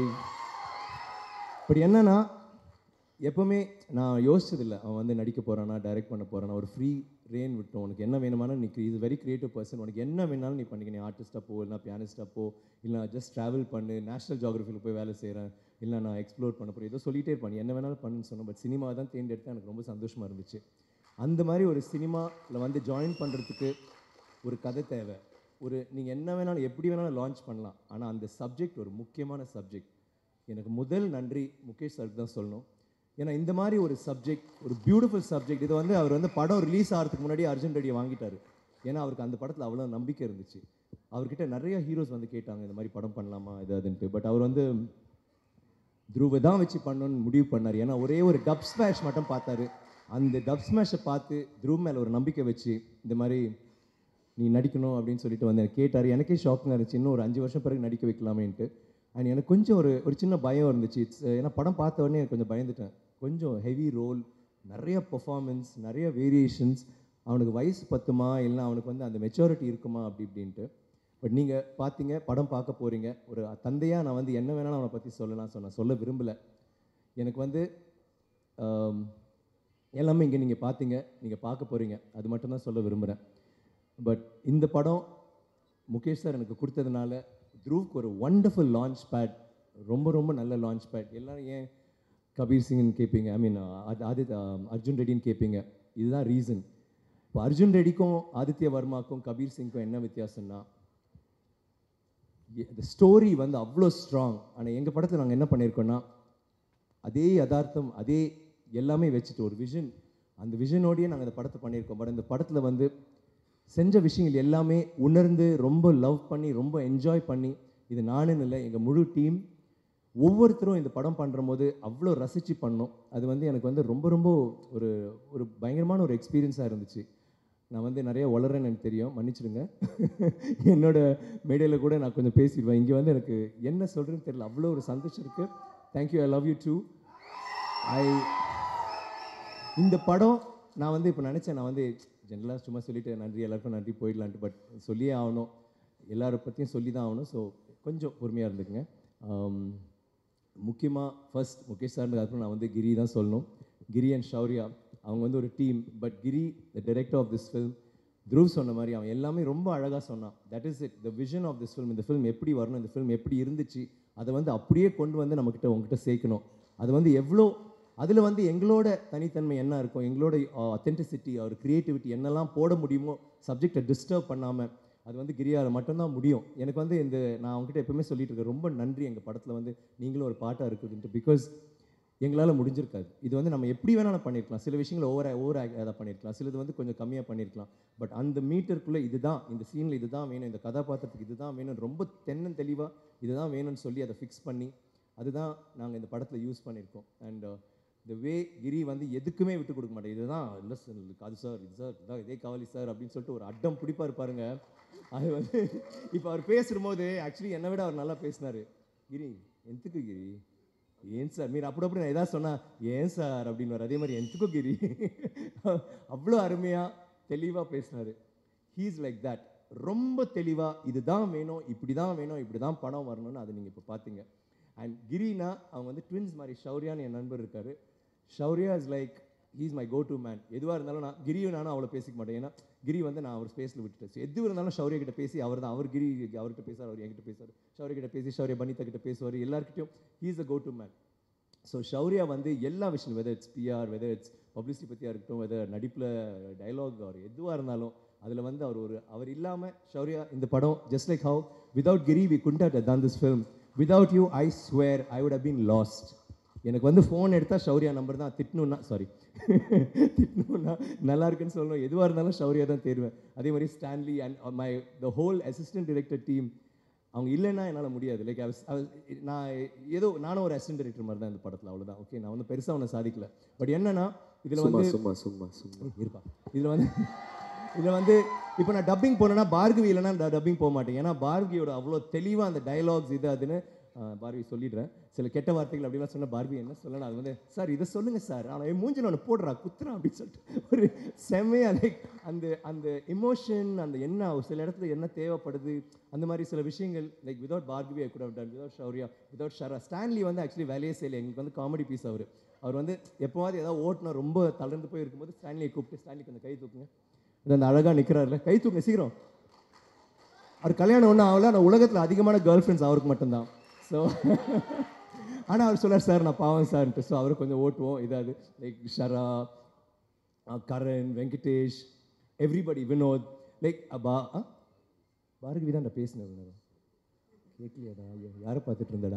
பட் என்னன்னா எப்போவுமே நான் யோசிச்சதில்லை அவன் வந்து நடிக்க போகிறானா டைரக்ட் பண்ண போகிறானா ஒரு ஃப்ரீ ரெயின் விட்டோம் உனக்கு என்ன வேணுமானா நீ இது வெரி கிரியேட்டிவ் பர்சன் உனக்கு என்ன வேணாலும் நீ பண்ணிக்க நீ ஆர்டிஸ்ட்டாக போ இல்லைனா பியானிஸ்டாக போ இல்லை ஜஸ்ட் ட்ராவல் பண்ணு நேஷனல் ஜியாகிரஃபியில் போய் வேலை செய்கிறேன் இல்லை நான் எக்ஸ்ப்ளோர் பண்ண போகிறேன் ஏதோ சொல்லிட்டே இருப்பேன் நீ என்ன வேணாலும் பண்ணுன்னு சொன்னேன் பட் சினிமா தான் தேர்ந்தெடுத்து எனக்கு ரொம்ப சந்தோஷமாக இருந்துச்சு அந்த மாதிரி ஒரு சினிமாவில் வந்து ஜாயின் பண்ணுறதுக்கு ஒரு கதை தேவை ஒரு நீங்கள் என்ன வேணாலும் எப்படி வேணாலும் லான்ச் பண்ணலாம் ஆனால் அந்த சப்ஜெக்ட் ஒரு முக்கியமான சப்ஜெக்ட் எனக்கு முதல் நன்றி முகேஷ் சாருக்கு தான் சொல்லணும் ஏன்னா இந்த மாதிரி ஒரு சப்ஜெக்ட் ஒரு பியூட்டிஃபுல் சப்ஜெக்ட் இது வந்து அவர் வந்து படம் ரிலீஸ் ஆகிறதுக்கு முன்னாடி அர்ஜுன் ரெட்டியை வாங்கிட்டாரு ஏன்னா அவருக்கு அந்த படத்தில் அவ்வளோ நம்பிக்கை இருந்துச்சு அவர்கிட்ட நிறைய ஹீரோஸ் வந்து கேட்டாங்க இந்த மாதிரி படம் பண்ணலாமா இது அதுன்ட்டு பட் அவர் வந்து துருவை தான் வச்சு பண்ணணும்னு முடிவு பண்ணார் ஏன்னா ஒரே ஒரு டப் ஸ்மேஷ் மட்டும் பார்த்தாரு அந்த டப் ஸ்மேஷை பார்த்து துருவ் மேலே ஒரு நம்பிக்கை வச்சு இந்த மாதிரி நீ நடிக்கணும் அப்படின்னு சொல்லிட்டு வந்து எனக்கு கேட்டார் எனக்கே ஷாக்கிங்காக இருந்துச்சு இன்னும் ஒரு அஞ்சு வருஷம் பிறகு நடிக்க வைக்கலாமேன்ட்டு அண்ட் எனக்கு கொஞ்சம் ஒரு ஒரு சின்ன பயம் இருந்துச்சு இட்ஸ் ஏன்னா படம் பார்த்த உடனே எனக்கு கொஞ்சம் பயந்துட்டேன் கொஞ்சம் ஹெவி ரோல் நிறைய பெர்ஃபார்மன்ஸ் நிறைய வேரியேஷன்ஸ் அவனுக்கு வயசு பத்துமா இல்லை அவனுக்கு வந்து அந்த மெச்சூரிட்டி இருக்குமா அப்படி இப்படின்ட்டு பட் நீங்கள் பார்த்தீங்க படம் பார்க்க போகிறீங்க ஒரு தந்தையாக நான் வந்து என்ன வேணாலும் அவனை பற்றி சொல்லலாம் ஸோ நான் சொல்ல விரும்பலை எனக்கு வந்து ஆம், எல்லாமே இங்கே நீங்கள் பார்த்தீங்க நீங்கள் பார்க்க போகிறீங்க அது மட்டும்தான் சொல்ல விரும்புகிறேன் பட் இந்த படம் முகேஷ் சார் எனக்கு கொடுத்ததுனால த்ரூவுக்கு ஒரு ஒண்டர்ஃபுல் லான்ச் பேட் ரொம்ப ரொம்ப நல்ல லான்ச் பேட் எல்லாரும் ஏன் கபீர் சிங்னு கேட்பீங்க ஐ மீன் ஆதித் அர்ஜுன் ரெட்டின்னு கேட்பீங்க இதுதான் ரீசன் இப்போ அர்ஜுன் ரெட்டிக்கும் ஆதித்ய வர்மாக்கும் கபீர் சிங்க்கும் என்ன வித்தியாசம்னா இந்த ஸ்டோரி வந்து அவ்வளோ ஸ்ட்ராங் ஆனால் எங்கள் படத்தில் நாங்கள் என்ன பண்ணியிருக்கோன்னா அதே யதார்த்தம் அதே எல்லாமே வச்சுட்டு ஒரு விஷன் அந்த விஷனோடயே நாங்கள் இந்த படத்தை பண்ணியிருக்கோம் பட் இந்த படத்தில் வந்து செஞ்ச விஷயங்கள் எல்லாமே உணர்ந்து ரொம்ப லவ் பண்ணி ரொம்ப என்ஜாய் பண்ணி இது நானுன்னு இல்லை எங்கள் முழு டீம் ஒவ்வொருத்தரும் இந்த படம் பண்ணுற போது அவ்வளோ ரசித்து பண்ணோம் அது வந்து எனக்கு வந்து ரொம்ப ரொம்ப ஒரு ஒரு பயங்கரமான ஒரு எக்ஸ்பீரியன்ஸாக இருந்துச்சு நான் வந்து நிறைய வளரேன்னு எனக்கு தெரியும் மன்னிச்சிடுங்க என்னோட மேடையில் கூட நான் கொஞ்சம் பேசிடுவேன் இங்கே வந்து எனக்கு என்ன சொல்கிறேன்னு தெரியல அவ்வளோ ஒரு சந்தோஷம் இருக்குது thank you I love you too I இந்த படம் நான் வந்து இப்போ நினச்சேன் நான் வந்து ஜென்ரலாக சும்மா சொல்லிட்டு நன்றி எல்லாருக்கும் நன்றி போயிடலான்ட்டு பட் சொல்லியே ஆகணும் எல்லாரை பற்றியும் சொல்லி தான் ஆகணும் ஸோ கொஞ்சம் பொறுமையாக இருந்துக்குங்க முக்கியமாக ஃபர்ஸ்ட் முகேஷ் சார்னு அப்புறம் நான் வந்து கிரி தான் சொல்லணும் கிரி அண்ட் ஷௌர்யா அவங்க வந்து ஒரு team but Giri the director of this film Dhruv சொன்ன மாதிரி அவன் எல்லாமே ரொம்ப அழகாக சொன்னான் that is it the vision of this film இந்த ஃபில்ம் எப்படி வரணும் இந்த ஃபில்ம் எப்படி இருந்துச்சு அதை வந்து அப்படியே கொண்டு வந்து நம்மக்கிட்ட உங்ககிட்ட சேர்க்கணும் அது வந்து எவ்வளோ அதில் வந்து எங்களோட தனித்தன்மை என்ன இருக்கும் எங்களோட அத்தென்டிசிட்டி அவர் க்ரியேட்டிவிட்டி என்னெல்லாம் போட முடியுமோ சப்ஜெக்டை டிஸ்டர்ப் பண்ணாமல் அது வந்து கிரியால மட்டும்தான் முடியும் எனக்கு வந்து இந்த நான் அவங்ககிட்ட எப்பவுமே சொல்லிட்டு இருக்கேன் ரொம்ப நன்றி எங்கள் படத்தில் வந்து நீங்களும் ஒரு பாட்டாக இருக்குதுன்ட்டு பிகாஸ் எங்களால் முடிஞ்சிருக்காது இது வந்து நம்ம எப்படி வேணாலும் பண்ணியிருக்கலாம் சில விஷயங்களை ஓவர் ஓவர் அதை பண்ணியிருக்கலாம் சிலது வந்து கொஞ்சம் கம்மியாக பண்ணியிருக்கலாம் பட் அந்த மீட்டருக்குள்ளே இதுதான் இந்த சீனில் இதுதான் வேணும் இந்த கதாபாத்திரத்துக்கு இதுதான் வேணும் ரொம்ப தென்னன் தெளிவாக இதுதான் வேணும்னு சொல்லி அதை ஃபிக்ஸ் பண்ணி அதுதான் நாங்கள் இந்த படத்தில் யூஸ் பண்ணியிருக்கோம் அண்ட் இந்த வே கிரி வந்து எதுக்குமே விட்டு கொடுக்க மாட்டேன் இதுதான் இல்லை சார் அது சார் இது சார் இதான் இதே காவலி சார் அப்படின்னு சொல்லிட்டு ஒரு அட்டம் பிடிப்பாரு பாருங்க அது வந்து இப்போ அவர் பேசும்போது ஆக்சுவலி என்னை விட அவர் நல்லா பேசினாரு கிரி எந்துக்கு கிரி ஏன் சார் மீர் அப்படி நான் எதாவது சொன்னா ஏன் சார் அப்படின்னு அதே மாதிரி எந்துக்கோ கிரி அவ்வளோ அருமையாக தெளிவாக பேசினாரு ஹீஸ் லைக் தட் ரொம்ப தெளிவாக இதுதான் வேணும் இப்படி தான் வேணும் இப்படி தான் பணம் வரணும்னு அதை நீங்கள் இப்போ பார்த்தீங்க அண்ட் கிரினா அவங்க வந்து ட்வின்ஸ் மாதிரி ஷௌரியான்னு என் நண்பர் இருக்காரு Shaurya is like he's my go to man எதுவாக இருந்தாலும் நான் கிரியும் நானும் அவ்வளோ பேசிக்க மாட்டேன் ஏன்னா கிரி வந்து நான் அவர் ஸ்பேஸில் விட்டுட்டேன் So, எது இருந்தாலும் ஷௌரியா கிட்ட பேசி அவர் தான் அவர் கிரி அவர்கிட்ட பேசுவார் அவர் என்கிட்ட பேசுவார் ஷௌரியா கிட்ட பேசி ஷௌரியா பனிதா கிட்ட பேசுவார் எல்லாருக்கிட்டையும் he's a go to man so Shaurya வந்து எல்லா விஷயம் whether it's PR whether it's publicity பற்றியாக இருக்கட்டும் வெதர் நடிப்பில் டைலாக் அவர் எதுவாக இருந்தாலும் அதில் வந்து அவர் ஒரு அவர் இல்லாமல் ஷௌரியா இந்த படம் just like how without Giri we couldn't have done this film without you I swear I would have been lost எனக்கு வந்து ஃபோன் எடுத்தால் ஷௌரியா நம்பர் தான் திட்டணும்னா சாரி திட்டணும்னா நல்லா இருக்குன்னு சொல்லணும் எதுவாக இருந்தாலும் ஷௌரியா தான் தேர்வேன் அதே மாதிரி Stanley and my the whole assistant director team அவங்க இல்லைன்னா என்னால் முடியாது லைக் நான் ஏதோ நானும் ஒரு அசிஸ்டன்ட் டைரக்டர் மாதிரி தான் இந்த படத்தில் அவ்வளோதான் ஓகே நான் வந்து பெருசாக ஒன்றும் சாதிக்கல பட் என்னன்னா இதில் வந்து சும்மா சும்மா சும்மா இருப்பா இதில் வந்து இதில் வந்து இப்போ நான் டப்பிங் போனேன்னா பார்கவி இல்லைன்னா டப்பிங் போக மாட்டேன் ஏன்னா பார்கவியோட அவ்வளோ தெளிவாக அந்த டயலாக்ஸ் இது அதுன்னு ஆஹ், பார்கவி சொல்லிடுறேன் சில கெட்ட வார்த்தைகள் அப்படிலாம் சொன்ன பார்கவி என்ன சொல்லணும் அது வந்து சார் இதை சொல்லுங்க சார் ஆனால் என் மூஞ்சில் ஒன்று போடுறா குத்துறான் அப்படின்னு சொல்லிட்டு ஒரு செம்மையா லைக் அந்த அந்த எமோஷன் அந்த என்ன ஒரு சில இடத்துல என்ன தேவைப்படுது அந்த மாதிரி சில விஷயங்கள் like without Bhargavi I could have done without Shaurya without Shara Stanley வந்து ஆக்சுவலி வேலையே செய்யலை எங்களுக்கு வந்து காமெடி பீஸ் அவர் அவர் வந்து எப்போவாது ஏதாவது ஓட்டுனா ரொம்ப தளர்ந்து போய் இருக்கும்போது ஸ்டான்லியை கூப்பிட்டு ஸ்டான்லி கொஞ்சம் கை தூக்குங்க இது அந்த அழகாக நிற்கிறாருல கை தூக்குங்க சீக்கிரம் அவர் கல்யாணம் ஒன்றும் ஆகல ஆனால் உலகத்தில் அதிகமான கேர்ள் ஃப்ரெண்ட்ஸ் அவருக்கு மட்டும்தான் ஸோ ஆனால் அவர் சொல்லார் சார் நான் பாவம் சார்ன்ட்டு ஸோ அவரை கொஞ்சம் ஓட்டுவோம் இதாவது like Shara ah Karan Venkatesh everybody Vinod like பா ஆ? பார்கவி தான் நான் பேசினேன் வினோத் கேட்கலையாடா ஐயோ யாரை பார்த்துட்டு இருந்தடா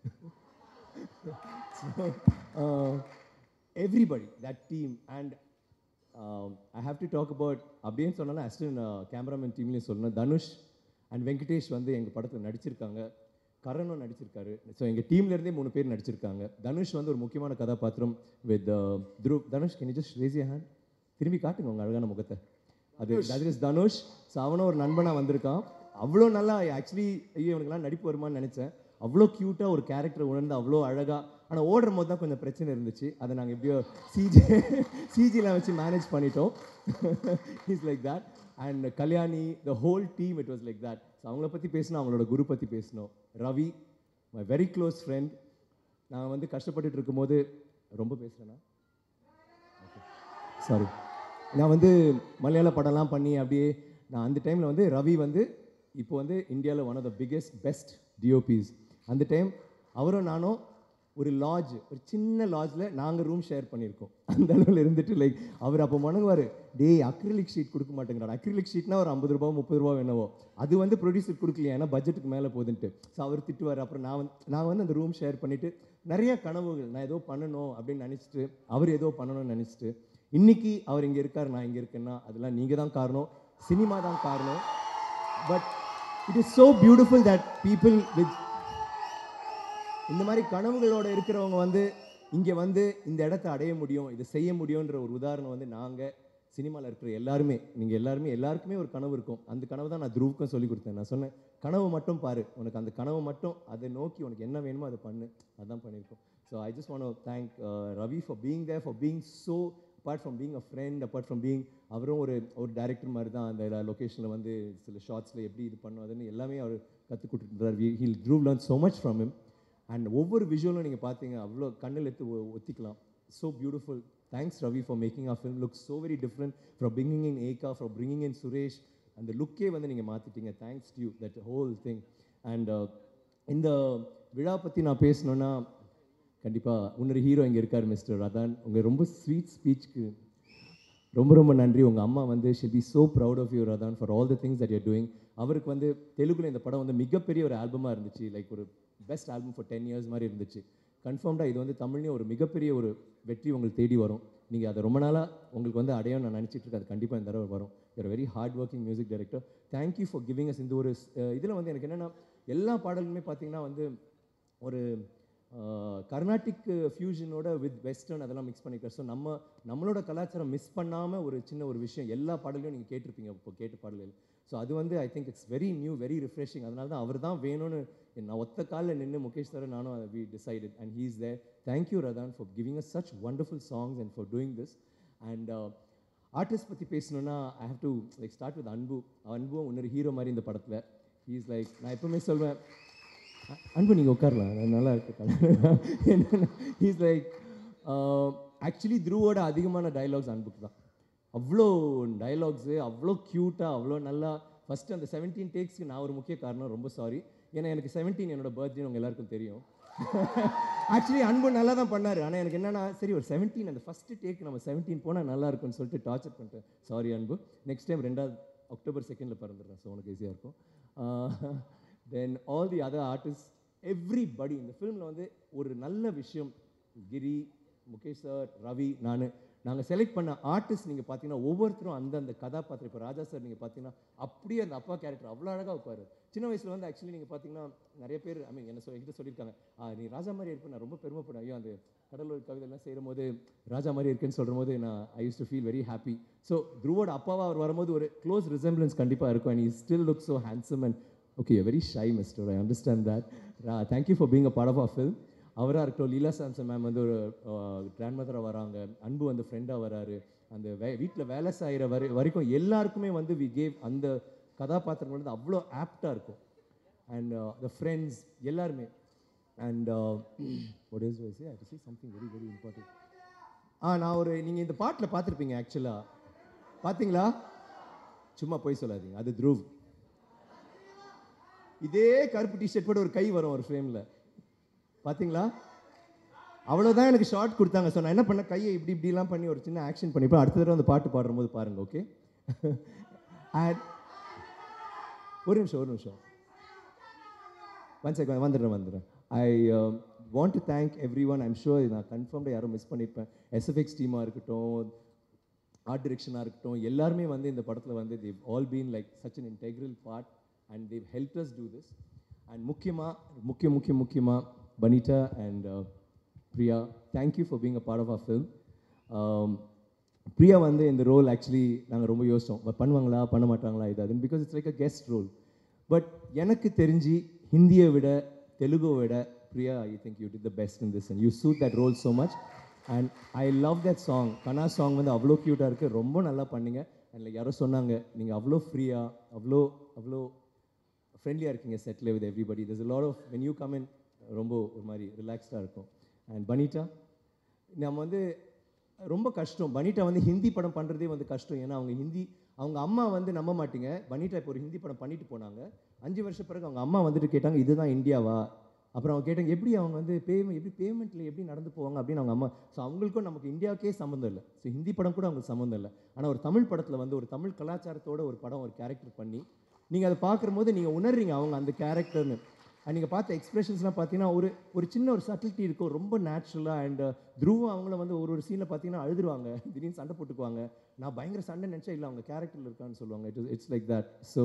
everybody that team and I have to talk about அப்படின்னு சொன்னா அசிஸ்டன்ட் கேமராமேன் டீம்லேயும் சொல்லணும் தனுஷ் அண்ட் வெங்கடேஷ் வந்து எங்கள் படத்தில் நடிச்சிருக்காங்க கரணும் நடிச்சிருக்காரு ஸோ எங்கள் டீம்லேருந்தே மூணு பேர் நடிச்சிருக்காங்க தனுஷ் வந்து ஒரு முக்கியமான கதாபாத்திரம் with Dhruv Dhanush can just raise hand திரும்பி காட்டுங்க உங்கள் அழகான முகத்தை அது தட் இஸ் தனுஷ் ஸோ அவனும் ஒரு நண்பனாக வந்திருக்கான் அவ்வளோ நல்லா ஆக்சுவலி ஐயோ இவனுக்குலாம் நடிப்பு வருமான்னு நினச்சேன் அவ்வளோ க்யூட்டாக ஒரு கேரக்டர் உணர்ந்து அவ்வளோ அழகாக ஆனால் ஓடுற போது தான் கொஞ்சம் பிரச்சனை இருந்துச்சு அதை நாங்கள் எப்படியோ சிஜி சிஜிலாம் வச்சு மேனேஜ் பண்ணிட்டோம் is like that and Kalyani the whole team it was like that so அவங்கள பற்றி பேசணும் அவங்களோட குரு பற்றி பேசணும் Ravi my very close friend நான் வந்து கஷ்டப்பட்டுட்டு இருக்கும்போது ரொம்ப பேசுகிறேன்னா சாரி நான் வந்து மலையாள படம்லாம் பண்ணி அப்படியே நான் அந்த டைமில் வந்து ரவி வந்து இப்போ வந்து இந்தியாவில் one of the biggest best DOPs அந்த டைம் அவரும் நானும் ஒரு லாட்ஜ் ஒரு சின்ன லாட்ஜில் நாங்கள் ரூம் ஷேர் பண்ணியிருக்கோம் அந்த அளவில் இருந்துட்டு லைக் அவர் அப்போ மணங்குவார் டேய் அக்ரிலிக் ஷீட் கொடுக்க மாட்டேங்கிறார் அக்ரிலிக் ஷீட்னா ஒரு ஐம்பது ரூபா முப்பது ரூபா என்னவோ அது வந்து ப்ரொடியூசர் கொடுக்கலையா ஏன்னா பட்ஜெட்டுக்கு மேலே போகுதுன்ட்டு ஸோ அவர் திட்டுவார் அப்புறம் நான் வந்து நான் வந்து அந்த ரூம் ஷேர் பண்ணிவிட்டு நிறைய கனவுகள் நான் ஏதோ பண்ணணும் அப்படின்னு நினச்சிட்டு அவர் ஏதோ பண்ணணும்னு நினச்சிட்டு இன்னைக்கு அவர் இங்கே இருக்கார் நான் இங்கே இருக்கேன்னா அதெல்லாம் நீங்கள் தான் காரணம் சினிமா தான் காரணம் but it is so beautiful that people with இந்த மாதிரி கனவுகளோட இருக்கிறவங்க வந்து இங்கே வந்து இந்த இடத்த அடைய முடியும் இதை செய்ய முடியுன்ற ஒரு உதாரணம் வந்து நாங்கள் சினிமாவில் இருக்கிற எல்லாருமே நீங்கள் எல்லாருமே எல்லாருக்குமே ஒரு கனவு இருக்கும் அந்த கனவு தான் நான் துருவுக்கும் சொல்லி கொடுத்தேன் நான் சொன்னேன் கனவு மட்டும் பாரு உனக்கு அந்த கனவு மட்டும் அதை நோக்கி உனக்கு என்ன வேணுமோ அதை பண்ணு அதான் பண்ணியிருக்கோம் so I just want thank Ravi for being there for being so apart from being a friend apart from being அவரும் ஒரு ஒரு டைரக்டர் மாதிரி தான் அந்த லொக்கேஷனில் வந்து சில ஷார்ட்ஸில் எப்படி இது பண்ணும் அதுன்னு எல்லாமே அவர் கற்றுக் கொடுத்துருந்தார் he'll Dhruv learn so much from him and ஒவ்வொரு விஷுவலும் நீங்கள் பார்த்தீங்க அவ்வளோ கண்ணில் எடுத்து ஒ- ஒத்திக்கலாம் so beautiful thanks Ravi for making a film look so very different from bringing in Eka from bringing in Suresh அந்த லுக்கே வந்து நீங்கள் மாற்றிட்டீங்க thanks to you that whole thing and இந்த விழா பற்றி நான் பேசணுன்னா கண்டிப்பாக இன்னொரு ஹீரோ இங்கே இருக்கார் மிஸ்டர் ரதான் உங்கள் ரொம்ப ஸ்வீட் ஸ்பீச்சுக்கு ரொம்ப ரொம்ப நன்றி உங்கள் அம்மா வந்து she'll be so proud of you Radhan for all the things that you're doing அவருக்கு வந்து தெலுங்குல இந்த படம் வந்து மிகப்பெரிய ஒரு ஆல்பமாக இருந்துச்சு லைக் ஒரு best album for ten years மாதிரி இருந்துச்சு கன்ஃபார்ம்டாக இது வந்து தமிழ்லேயும் ஒரு மிகப்பெரிய ஒரு வெற்றி உங்களுக்கு தேடி வரும் நீங்கள் அதை ரொம்ப நாளாக உங்களுக்கு வந்து அடையும் நான் நினச்சிட்டு இருக்கேன் அது கண்டிப்பாக இந்த தடவை வரும் your very hard working music director thank you for giving us இந்த ஒரு இதில் வந்து எனக்கு என்னென்னா எல்லா பாடலுமே பார்த்தீங்கன்னா வந்து ஒரு கர்நாடிக் ஃபியூஷனோட வித் வெஸ்டர்ன் அதெல்லாம் மிக்ஸ் பண்ணிக்கிறோம் ஸோ நம்ம நம்மளோட கலாச்சாரம் மிஸ் பண்ணாமல் ஒரு சின்ன ஒரு விஷயம் எல்லா பாடலையும் நீங்கள் கேட்டிருப்பீங்க இப்போ கேட்ட பாடல்கள் ஸோ அது வந்து I think it's very new very refreshing அதனால தான் அவர் தான் வேணும்னு நான் ஒத்த காலில் நின்று முகேஷ் சார் நானும் we decided and he is there thank you Radhan for giving us such wonderful songs and for doing this and artist பற்றி பேசணுன்னா I have to like start with அன்பு அன்பும் இன்னொரு ஹீரோ மாதிரி இந்த படத்தில் ஹீஸ் லைக் நான் எப்பவுமே சொல்வேன் அ- அன்பு நீங்கள் உட்காரலாம் அது நல்லா இருக்கு என்னன்னா ஹீஸ் லைக் ஆக்சுவலி த்ரூவோட அதிகமான டைலாக்ஸ் அன்புக்கு தான் அவ்வளோ டைலாக்ஸு அவ்வளோ க்யூட்டாக அவ்வளோ நல்லா ஃபஸ்ட்டு அந்த செவன்டீன் டேக்ஸ்க்கு நான் ஒரு முக்கிய காரணம் ரொம்ப சாரி ஏன்னா எனக்கு செவன்டீன் என்னோட பர்த்டே உங்கள் எல்லாருக்கும் தெரியும் ஆக்சுவலி அன்பு நல்லா தான் பண்ணார் ஆனால் எனக்கு என்னன்னா சரி ஒரு செவன்டீன் அந்த ஃபஸ்ட்டு டேக் நம்ம செவன்டீன் போனால் நல்லா இருக்கும்னு சொல்லிட்டு டார்ச்சர் பண்ணிட்டேன் சாரி அன்பு நெக்ஸ்ட் டைம் ரெண்டாவது அக்டோபர் செகண்டில் பிறந்துடுறேன் ஸோ உனக்கு ஈஸியாக இருக்கும் then all the other artist everybody இந்த ஃபிலிமில் வந்து ஒரு நல்ல விஷயம் கிரி முகேஷ் சார் ரவி நான் நாங்கள் செலக்ட் பண்ண ஆர்டிஸ்ட் நீங்கள் பார்த்தீங்கன்னா ஒவ்வொருத்தரும் அந்தந்த கதாபாத்திரம் இப்போ ராஜா சார் நீங்கள் பார்த்தீங்கன்னா அப்படியே அந்த அப்பா கேரக்டர் அவ்வளோ அழகாக வைப்பார் சின்ன வயசில் வந்து ஆக்சுவலி நீங்கள் பார்த்தீங்கன்னா நிறைய பேர் ஐ மீன் என்ன சொல் என்கிட்ட சொல்லியிருக்காங்க "ஆ, நீ ராஜா மாதிரி இருப்பேன் நான் ரொம்ப பெருமைப்படும் ஐயோ அந்த கடலூர் கவிதைலாம் செய்யும் போது ராஜா மாதிரி இருக்கேன்னு சொல்கிற போது நான் I used to feel very happy so த்ரூவோட அப்பாவா அவர் வரும்போது ஒரு க்ளோஸ் ரிசம்பிளன்ஸ் கண்டிப்பாக இருக்கும் and he still look so handsome and okay very shy mister I understand that thank you for being a part of a film அவராக இருக்கட்டும் லீலா Samson ma'am வந்து ஒரு கிராண்ட் மதராக வராங்க அன்பு வந்து ஃப்ரெண்டாக வராரு அந்த வே வீட்டில் வேலை செய்கிற வரை வரைக்கும் எல்லாருக்குமே வந்து வி கேவ் அந்த கதாபாத்திரங்கள் வந்து அவ்வளோ ஆப்டாக இருக்கும் அண்ட் த ஃப்ரெண்ட்ஸ் எல்லாருமே and what is I say? I have to say something very very important. ஆ நான் ஒரு நீங்கள் இந்த பாட்டில் பார்த்துருப்பீங்க ஆக்சுவலாக பார்த்தீங்களா சும்மா போய் சொல்லாதீங்க அது த்ருவ் இதே கருப்பு டிஷர்ட் போட்டு ஒரு கை வரும் ஒரு ஃப்ரேமில் பார்த்தீங்களா அவ்வளோதான் எனக்கு ஷார்ட் கொடுத்தாங்க ஸோ நான் என்ன பண்ணேன் கையை இப்படி இப்படிலாம் பண்ணி ஒரு சின்ன ஆக்ஷன் பண்ணிப்பேன் அடுத்த தடவை அந்த பாட்டு பாடும்போது பாருங்க ஓகே அண்ட் ஒரு நிமிஷம் ஒரு நிமிஷம் ஒன் செகண்ட் வந்துடுறேன் வந்துடுறேன் I want to thank everyone I'm sure நான் கன்ஃபார்ம்டாக யாரும் மிஸ் பண்ணியிருப்பேன் எஸ்எஃப்எக்ஸ் டீமாக இருக்கட்டும் ஆர்ட் டிரெக்ஷனாக இருக்கட்டும் எல்லாருமே வந்து இந்த படத்தில் வந்து they've all been like such an integral part and they've help us do this and முக்கியமாக முக்கிய முக்கிய முக்கியமாக Banita and Priya thank you for being a part of our film Priya வந்து இந்த ரோல் ஆக்சுவலி நாங்கள் ரொம்ப யோசித்தோம் "ப- பண்ணுவாங்களா பண்ண மாட்டாங்களா இது அதுன்னு because it's like a guest role but எனக்கு தெரிஞ்சு ஹிந்தியை விட தெலுங்கை விட Priya I think you did the best in this and you suit that role so much and I love that song Kana song வந்து அவ்வளோ க்யூட்டாக இருக்குது ரொம்ப நல்லா பண்ணீங்க அண்ட் like யாரோ சொன்னாங்க நீங்கள் அவ்வளோ ஃப்ரீயாக அவ்வளோ அவ்வளோ ஃப்ரெண்ட்லியாக இருக்கீங்க settle with everybody there's a lot of when you come in ரொம்ப ஒரு மாதிரி ரிலாக்ஸ்டாக இருக்கும் அண்ட் பனிட்டா நம்ம வந்து ரொம்ப கஷ்டம் பனிட்டா வந்து ஹிந்தி படம் பண்ணுறதே வந்து கஷ்டம் ஏன்னா அவங்க ஹிந்தி அவங்க அம்மா வந்து நம்ப மாட்டீங்க பனிட்டா இப்போ ஒரு ஹிந்தி படம் பண்ணிட்டு போனாங்க அஞ்சு வருஷம் பிறகு அவங்க அம்மா வந்துட்டு கேட்டாங்க இதுதான் இந்தியாவா அப்புறம் அவங்க கேட்டாங்க எப்படி அவங்க வந்து பேமெண்ட் எப்படி பேமெண்ட்டில் எப்படி நடந்து போவாங்க அப்படின்னு அவங்க அம்மா ஸோ அவங்களுக்கும் நமக்கு இந்தியாவுக்கே சம்மந்தம் இல்லை ஸோ ஹிந்தி படம் கூட அவங்களுக்கு சம்மந்தம் இல்லை ஆனால் ஒரு தமிழ் படத்தில் வந்து ஒரு தமிழ் கலாச்சாரத்தோட ஒரு படம் ஒரு கேரக்டர் பண்ணி நீங்கள் அதை பார்க்கும்போது நீங்கள் உணர்றீங்க அவங்க அந்த கேரக்டர்னு நீங்கள் பார்த்த எக்ஸ்பிரஷன்ஸ்லாம் பார்த்தீங்கன்னா ஒரு ஒரு சின்ன ஒரு சட்டிலிட்டி இருக்கும் ரொம்ப நேச்சுரலாக அண்ட் த்ரூவா அவங்கள வந்து ஒரு ஒரு சீனில் பார்த்தீங்கன்னா அழுதுருவாங்க திடீர்னு சண்டை போட்டுக்குவாங்க நான் பயங்கர சண்டை நினச்சா இல்லை அவங்க கேரக்டரில் இருக்கான்னு சொல்லுவாங்க it it's like that so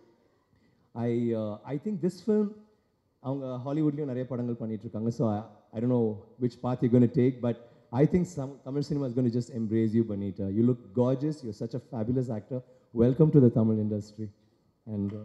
I I think this film அவங்க ஹாலிவுட்லேயும் நிறைய படங்கள் பண்ணிட்டு இருக்காங்க so I don't know which path you gonna take but I think some Tamil cinema is gonna just embrace you பண்ணிட்டா you look gorgeous you such a fabulous actor welcome to the Tamil industry and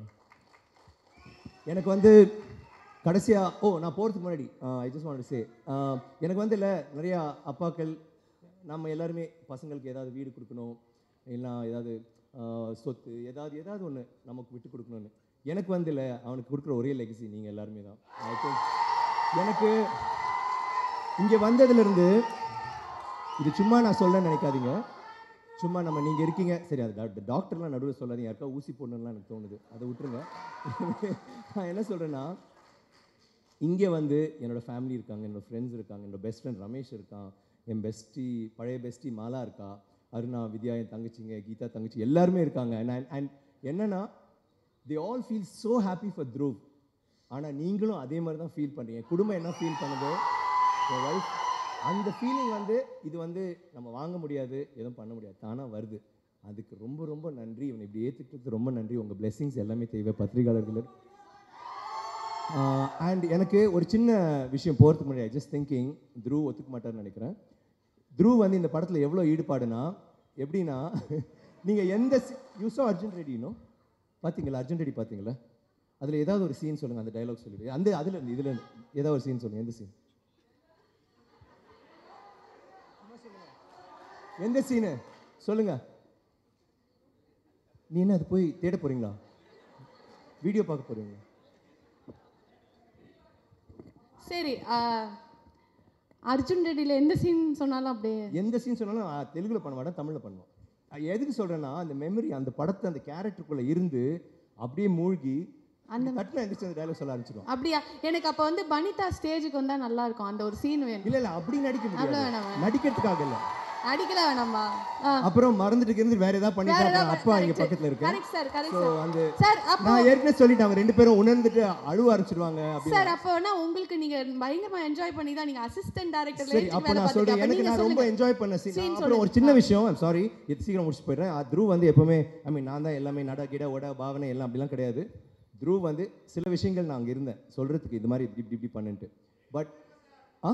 எனக்கு வந்து கடைசியா ஓ நான் போகிறதுக்கு முன்னாடி ஐ just want say எனக்கு வந்து இல்லை நிறையா அப்பாக்கள் நம்ம எல்லாருமே பசங்களுக்கு ஏதாவது வீடு கொடுக்கணும் இல்லைனா ஏதாவது ஆஹ், சொத்து ஏதாவது ஏதாவது ஒன்று நமக்கு விட்டு கொடுக்கணும்னு எனக்கு வந்து இல்லை அவனுக்கு கொடுக்குற ஒரே லெகசி நீங்கள் எல்லாருமே தான் ஐ திங்க் எனக்கு இங்கே வந்ததுலேருந்து இது சும்மா நான் சொல்ல நினைக்காதீங்க சும்மா நம்ம நீங்கள் இருக்கீங்க சரி அது டாக்டர் டாக்டர்லாம் நடுவில் சொல்லாதீங்க யாருக்கா ஊசி போடணும்லாம் எனக்கு தோணுது அதை விட்டுருங்க நான் என்ன சொல்கிறேன்னா இங்கே வந்து என்னோட ஃபேமிலி இருக்காங்க என்னோட ஃப்ரெண்ட்ஸ் இருக்காங்க என்னோட பெஸ்ட் ஃப்ரெண்ட் ரமேஷ் இருக்கான் என் பெஸ்டி பழைய பெஸ்டி மாலா இருக்கா அருணா வித்யா என் தங்கச்சிங்க கீதா தங்கச்சி எல்லாருமே இருக்காங்க அண்ட் அண்ட் என்னன்னா they all feel so happy for Dhruv ஆனால் நீங்களும் அதே மாதிரி தான் ஃபீல் பண்ணுறீங்க குடும்பம் என்ன ஃபீல் பண்ணுதோ என் ஒய்ஃப் அந்த ஃபீலிங் வந்து இது வந்து நம்ம வாங்க முடியாது எதுவும் பண்ண முடியாது தானாக வருது அதுக்கு ரொம்ப ரொம்ப நன்றி இவனை இப்படி ஏற்றுக்கிட்டது ரொம்ப நன்றி உங்கள் blessings எல்லாமே தேவை பத்திரிகையாளர்கள் அண்ட் எனக்கு ஒரு சின்ன விஷயம் போகிறதுக்கு முன்னாடி ஜஸ்ட் திங்கிங் த்ரூ ஒத்துக்க மாட்டார்னு நினைக்கிறேன் த்ரூ வந்து இந்த படத்தில் எவ்வளோ ஈடுபாடுனா எப்படின்னா நீங்கள் எந்த யூஸோ அர்ஜுன் ரெடினோ பார்த்தீங்களா அர்ஜுன் ரெடி பார்த்தீங்களா அதில் ஏதாவது ஒரு சீன் சொல்லுங்கள் அந்த டைலாக் சொல்லிவிடு அந்த அதில் இருந்து இதில் இருந்து ஏதாவது ஒரு சீன் சொல்லுங்கள் எந்த சீன் எந்த சீனு சொல்லுங்க நீ என்ன அது போய் தேட போறீங்களா வீடியோ பார்க்க போறீங்களா சரி ஆஹ், அர்ஜுன் ரெட்டியில் எந்த சீன் சொன்னாலும் அப்படியே எந்த சீன் சொன்னாலும் ஆ, தெலுங்குல பண்ண மாட்டேன் தமிழ்ல பண்ணுவோம் அஹ் எதுக்கு சொல்றேன்னா அந்த மெமரி அந்த படத்தை அந்த கேரக்டருக்குள்ள இருந்து அப்படியே மூழ்கி அந்த கட்டின எந்திரிச்சு அந்த டைலாக் சொல்ல ஆரம்பிச்சிடும் அப்படியா எனக்கு அப்போ வந்து பனிதா ஸ்டேஜுக்கு வந்தா நல்லா இருக்கும் அந்த ஒரு சீன் வேணும் இல்ல இல்ல அப்படி நடிக்க அவ்வளோ முடியாது வேணாமா நடிக்கிறதுக்காக இல்ல அடிக்கல வேணாம்பா அப்புறம் மறந்துட்டு இருந்து வேற ஏதாவது பண்ணிட்டு வேற அப்புறம் ஏதாவது அப்பா இங்க correct. பக்கத்துல இருக்கேன் correct sir correct so sir அந்த சார் அப்போ நான் ஏற்கனவே சொல்லிட்டேன் அவங்க ரெண்டு பேரும் உணர்ந்துட்டு அழுவ ஆரம்பிச்சிடுவாங்க அப்படின்னு சார் அப்போ வேணா உங்களுக்கு நீங்க பயங்கரமா என்ஜாய் பண்ணி தான் நீங்க அசிஸ்டன்ட் டைரக்டர்ல சரி அப்போ நான் சொல்றேன் எனக்கு நான் ரொம்ப என்ஜாய் பண்ண Scene சீன் அப்புறம் சொல்லுங்க. ஒரு சின்ன விஷயம் சாரி இது சீக்கிரம் முடிச்சு போயிடுறேன் அஹ் த்ரூ வந்து எப்பவுமே ஐ மீன் நான் தான் எல்லாமே நட கிட ஒட பாவனை எல்லாம் அப்படிலாம் கிடையாது த்ரூ வந்து சில விஷயங்கள் நான் அங்கே இருந்தேன் சொல்றதுக்கு இது மாதிரி இப்படி இப்படி இப்படி பண்ணுன்ட்டு பட் ஆ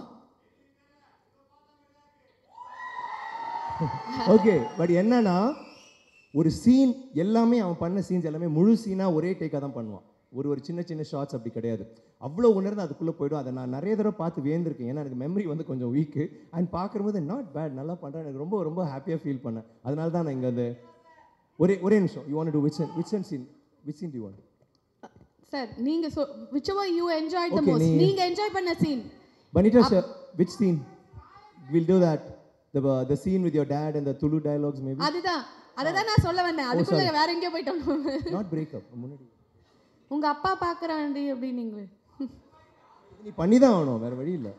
ஓகே பட் என்னன்னா ஒரு சீன் எல்லாமே அவன் பண்ண சீன்ஸ் எல்லாமே முழு சீனாக ஒரே டேக்காக தான் பண்ணுவான் ஒரு ஒரு சின்ன சின்ன ஷார்ட்ஸ் அப்படி கிடையாது அவ்வளோ உணர்ந்து அதுக்குள்ளே போயிடும் அதை நான் நிறைய தடவை பார்த்து வேந்திருக்கேன் ஏன்னா எனக்கு மெமரி வந்து கொஞ்சம் வீக்கு அண்ட் பார்க்கும்போது நாட் பேட் நல்லா பண்ணுறேன் எனக்கு ரொம்ப ரொம்ப ஹாப்பியாக ஃபீல் பண்ணேன் அதனால தான் நான் இங்கே வந்து ஒரே ஒரே நிமிஷம் you want to which which and scene which scene you want sir நீங்க சொ whichever you enjoyed the Okay, most நீ- நீங்க என்ஜாய் பண்ண scene Banita, sir, which scene? We'll do that. The, uh, the scene with your dad and the Tulu dialogues, maybe. அதுதான் அதை தான் நான் சொல்ல வந்தேன் அதுக்குள்ள வேற எங்கேயோ போயிட்டோம் Not breakup. முன்னாடி உங்க அப்பா பாக்குறாண்டி அப்படின்னீங்க நீ பண்ணி தான் ஆகணும் வேற வழி இல்லை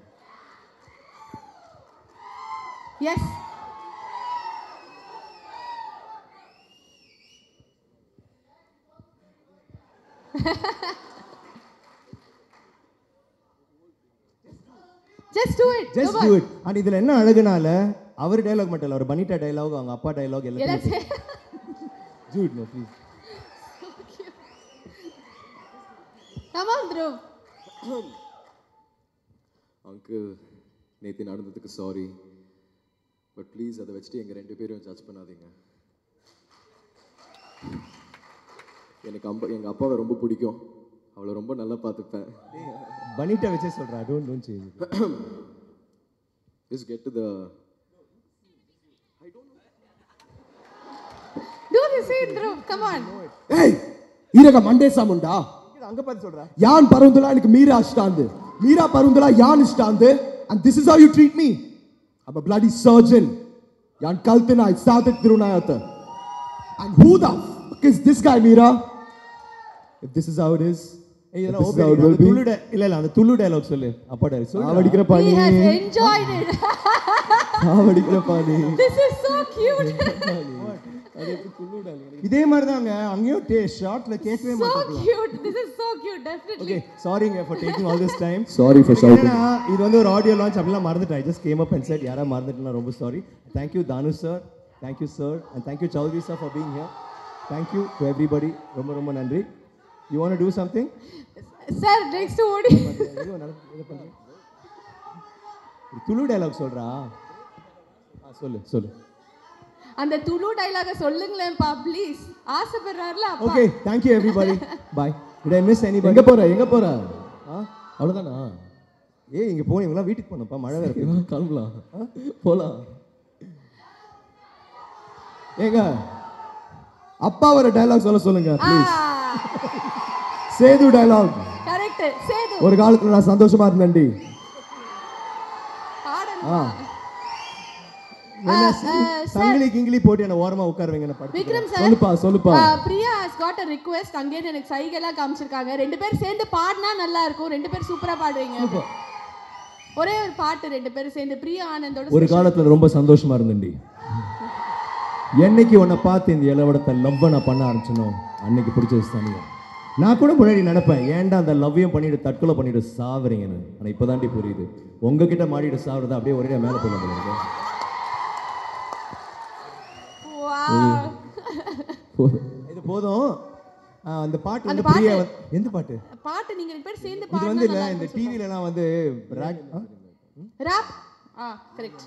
yes just do it just do it and இதில் என்ன அழகுனால அவர் டைலாக் மட்டும் இல்லை அவர் பனிட்டா டைலாக் அவங்க அப்பா டைலாக் எல்லாத்தையும் Jude no please come on Dhruv uncle நேற்று நடந்ததுக்கு சாரி பட் ப்ளீஸ் அதை வச்சுட்டு எங்கள் ரெண்டு பேரும் ஜட்ஜ் பண்ணாதீங்க எனக்கு அம்பா எங்கள் அப்பாவை ரொம்ப பிடிக்கும் அவளை ரொம்ப நல்லா பார்த்துப்பேன் பனிட்டா வச்சே சொல்கிறேன் don't don't change just get to the to the scene Dhruv come on ஏய் ఈరగ మండేసాముండా அங்கே பார்த்து சொல்கிறேன் యాన్ పరుందులా నీకు మీరా ఇష్టాంది మీరా పరుందులా యాన్ ఇష్టాంది and this is how you treat me I'm a bloody surgeon. యాన్ కల్తిన I started through Nayata. And who the fuck is this guy, Meera? If this is how it is, if இதெல்லாம் this is OP how it will அந்த be. துள்ளு di- இல்ல இல்ல அந்த துள்ளு dialogue சொல்லு அப்பா டைலாக் சொல்லு சாவடிக்கிற he பாணி has enjoyed it சாவடிக்கிற பாணி this is so cute இதே மாதிரி தாங்க அங்கேயும் டே ஷார்ட்ல கேட்கவே so மாட்டாங்க cute this is so cute definitely okay சாரிங்க for taking all this time Sorry for shouting. என்னன்னா இது வந்து ஒரு ஆடியோ லான்ச் அப்படிலாம் மறந்துட்டேன் just came up and set யாரா மறந்துட்டுனா ரொம்ப sorry thank you Thanu sir thank you sir and thank you Chowdhary sir for being here thank you to everybody ரொம்ப ரொம்ப நன்றி you want to something sir next ஓடி துளு டைலாக் சொல்றா ஆ, சொல்லு சொல்லு அந்த துளு டைலாக சொல்லுங்களேன்ப்பா ப்ளீஸ் ஆசைப்படுறாருல அப்பா okay thank you everybody bye did I miss anybody எங்க போற எங்க போற ஆ அவ்வளவுதானா ஏய் இங்க போனீங்களா வீட்டுக்கு போனப்பா மழை வேற பெய்யுது. கிளம்பலாம் போலாம் ஏங்க அப்பா வர டயலாக் சொல்ல சொல்லுங்க please Sethu dialogue correct Sethu ஒரு காலத்துல நான் சந்தோஷமா இருந்தேன்டி பாடணும் ஆ சங்கிலி கிங்கிலி போட்டு என்ன ஓரமா உட்கார வைங்க நான் படுத்துக்கிறேன். விக்ரம் சார் சொல்லுப்பா சொல்லுப்பா Priya has got a request அங்கேயே எனக்கு சைகெல்லாம் காமிச்சிருக்காங்க ரெண்டு பேரும் சேர்ந்து பாடினா நல்லா இருக்கும் ரெண்டு பேரும் சூப்பரா பாடுவீங்க ஒரே ஒரு பாட்டு ரெண்டு பேரும் சேர்ந்து பிரியா ஆனந்தோட ஒரு காலத்துல ரொம்ப சந்தோஷமா இருந்தேன்டி என்னைக்கு உன்னை பார்த்து இந்த இளவடத்தை லவ்வை நான் பண்ண ஆரம்பிச்சனோ அன்னைக்கு பிடிச்சது தனியா நான் கூட முன்னாடி நினைப்பேன் ஏன்டா அந்த லவ்வையும் பண்ணிட்டு தற்கொலை பண்ணிட்டு சாவறீங்கன்னு ஆனா இப்போதாண்டி புரியுது உங்ககிட்ட மாடிட்டு சாவறதா அப்படியே ஒரே மேலே போயிட முடியாது இது போதும் ஆ, அந்த பாட்டு வந்து அந்த பாட்டு- பிரியா வந்து- எந்த பாட்டு பாட்டு நீங்க ரெண்டு பேரும் சேர்ந்து இது வந்து இல்ல பாடினா இந்த டிவில எல்லாம் வந்து ராக்- ஆ? ராப் ஆ கரெக்ட்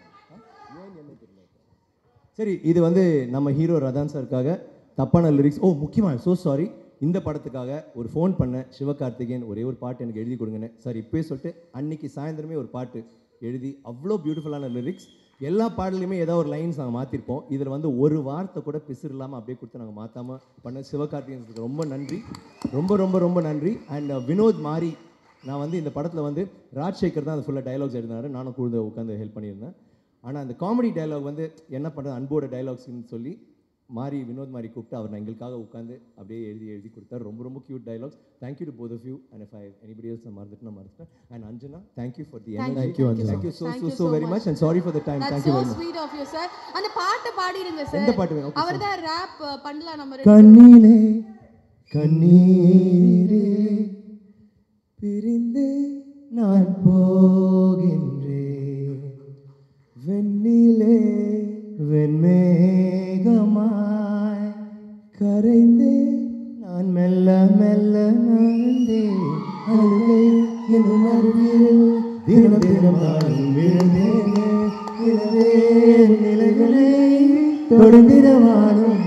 சரி இது வந்து நம்ம ஹீரோ ரதான் சாருக்காக தப்பான லிரிக்ஸ் ஓ முக்கியமா ஸோ சாரி இந்த படத்துக்காக ஒரு ஃபோன் பண்ண சிவகார்த்திகேயன் ஒரே ஒரு பாட்டு எனக்கு எழுதி கொடுங்கன்னு சார் இப்போயே சொல்லிட்டு அன்னைக்கு சாயந்தரமே ஒரு பாட்டு எழுதி அவ்வளோ பியூட்டிஃபுல்லான லிரிக்ஸ் எல்லா பாடலையுமே ஏதோ ஒரு லைன்ஸ் நாங்கள் மாற்றிருப்போம் இதில் வந்து ஒரு வார்த்தை கூட பிசுறு இல்லாமல் அப்படியே கொடுத்து நாங்கள் மாற்றாம பண்ண சிவகார்த்திகேயனுக்கு ரொம்ப நன்றி ரொம்ப ரொம்ப ரொம்ப நன்றி அண்ட் வினோத் மாரி நான் வந்து இந்த படத்தில் வந்து ராஜ்சேகர் தான் அந்த ஃபுல்லாக டயலாக்ஸ் எழுதினாரு நானும் கூட உட்காந்து ஹெல்ப் பண்ணியிருந்தேன் ஆனால் அந்த காமெடி டயலாக் வந்து என்ன பண்ணுறது அன்போட டயலாக்ஸ்னு சொல்லி மாரி வினோத் மாரி கூப்பிட்டு அவர் எங்களுக்காக உட்காந்து அப்படியே எழுதி எழுதி கொடுத்தாரு ரொம்ப ரொம்ப cute dialogues thank you to both of you and if I anybody else நான் மறந்துட்டு நான் மறந்துட்டேன் and Anjana thank you for the Thank you, thank you thank you, thank you so Thank so you so so very much. Much and sorry for the time that's thank you so very much sweet of you sir அந்த பாட்டு பாடிடுங்க sir எந்த பாட்டு வேணும்? Okay, அவர்தான் rape பண்ணலாம் நம்ம ரெண்டு கண்ணிலே கண்ணீரே பிரிந்து நான் போகின்றேன் வெண்ணிலே வெண்மேகமாய் கரைந்தே நான் மெல்ல மெல்ல நடந்தேன் அழுகை எனும் அருகில் தினம் தினம் நானும் விழுந்தேனே நிலவே நிலைகளை தொடர்ந்திடவானும்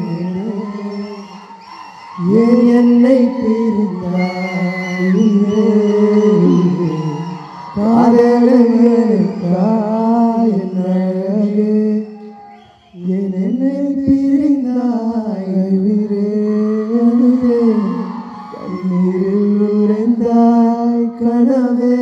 ஏன் என்னை பிரிந்தாய் காதலனுக்காய் என் அழகே ஏன் என்னை பிரிந்தாய் உயிரே அழுதே கண்ணீரில் உறைந்தாய் கனவே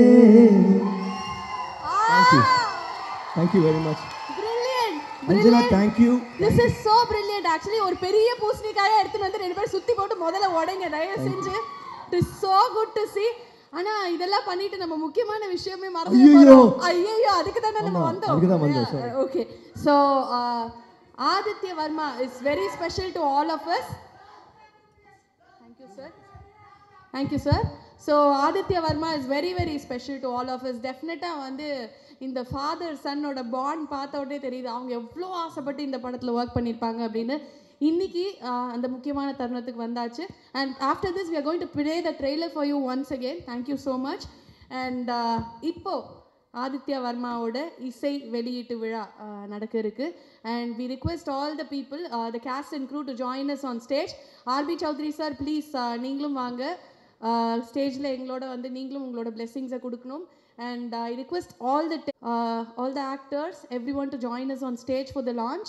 thank you very much brilliant Anjana thank you this is so brilliant actually ஒரு பெரிய பூசணிக்காயை எடுத்துட்டு வந்து ரெண்டு பேரும் சுத்தி போட்டு முதல்ல உடைங்க தயவு செஞ்சு it is so good to see ஆனா இதெல்லாம் பண்ணிட்டு நம்ம முக்கியமான விஷயமே மறந்து ஐயையோ. போறோம் ஐயோ அதுக்கு தானே நம்ம ஆமா, வந்தோம் அதுக்கு தான் வந்தோம், sorry. Okay so Aditya Varma is very special to all of us thank you sir thank you sir so Aditya Varma is very very special to all of us டெஃபினட்டாக வந்து இந்த ஃபாதர் சன்னோட பாண்ட் பார்த்த உடனே தெரியுது அவங்க எவ்வளோ ஆசைப்பட்டு இந்த படத்தில் ஒர்க் பண்ணியிருப்பாங்க அப்படின்னு இன்னைக்கு ஆஹ், அந்த முக்கியமான தருணத்துக்கு வந்தாச்சு and after this we are going to play the trailer for you once again thank you so much and இப்போ ஆதித்யா வர்மாவோட இசை வெளியீட்டு விழா ஆஹ், நடக்க இருக்கு and we request all the people the cast and crew to join us on stage RP Choudhary sir please நீங்களும் வாங்க ஸ்டேஜில் எங்களோட வந்து நீங்களும் உங்களோட பிளெஸ்ஸிங்ஸை கொடுக்கணும் and I request all the all the actors everyone to join us on stage for the launch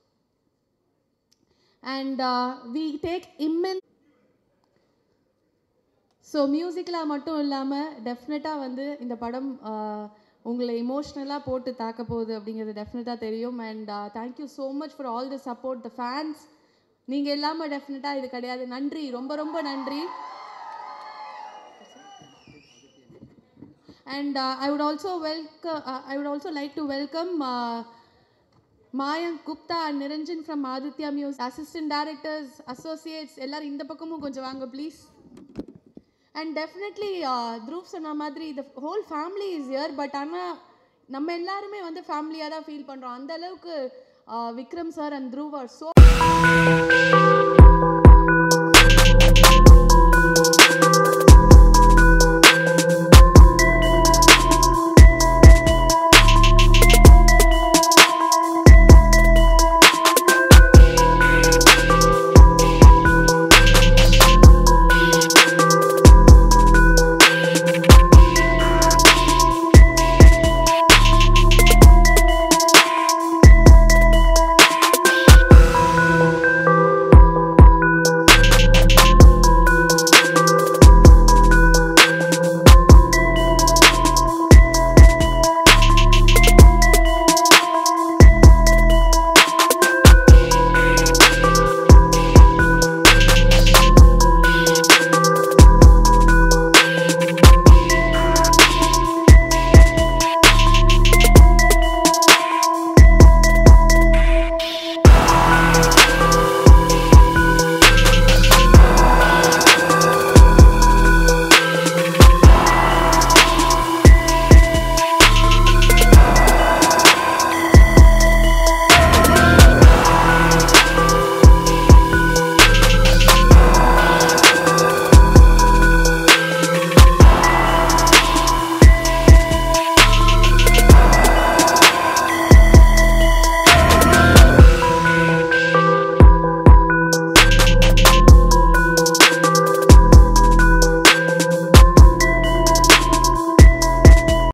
and we take immense so மியூசிக்கில் மட்டும் இல்லாமல் டெஃபினட்டாக வந்து இந்த படம் ஆஹ், உங்களை இமோஷ்னலாக போட்டு தாக்க போகுது அப்படிங்கிறது டெஃபினட்டாக தெரியும் and thank you so much for all the support the fans நீங்கள் இல்லாமல் டெஃபினட்டாக இது கிடையாது நன்றி ரொம்ப ரொம்ப நன்றி and uh, I would also welcome. Uh, I would also like to welcome uh, Mayank Gupta and Niranjan from Aditya Music, assistant directors, associates. எல்லாரும் இந்த பக்கமும் கொஞ்சம் வாங்க ப்ளீஸ் அண்ட் டெஃபினெட்லி த்ரூப் சொன்ன மாதிரி the whole family is here but ஆனால் நம்ம எல்லாருமே வந்து ஃபேமிலியாக தான் ஃபீல் பண்ணுறோம் அந்த அளவுக்கு uh, Vikram sir and Dhruv are so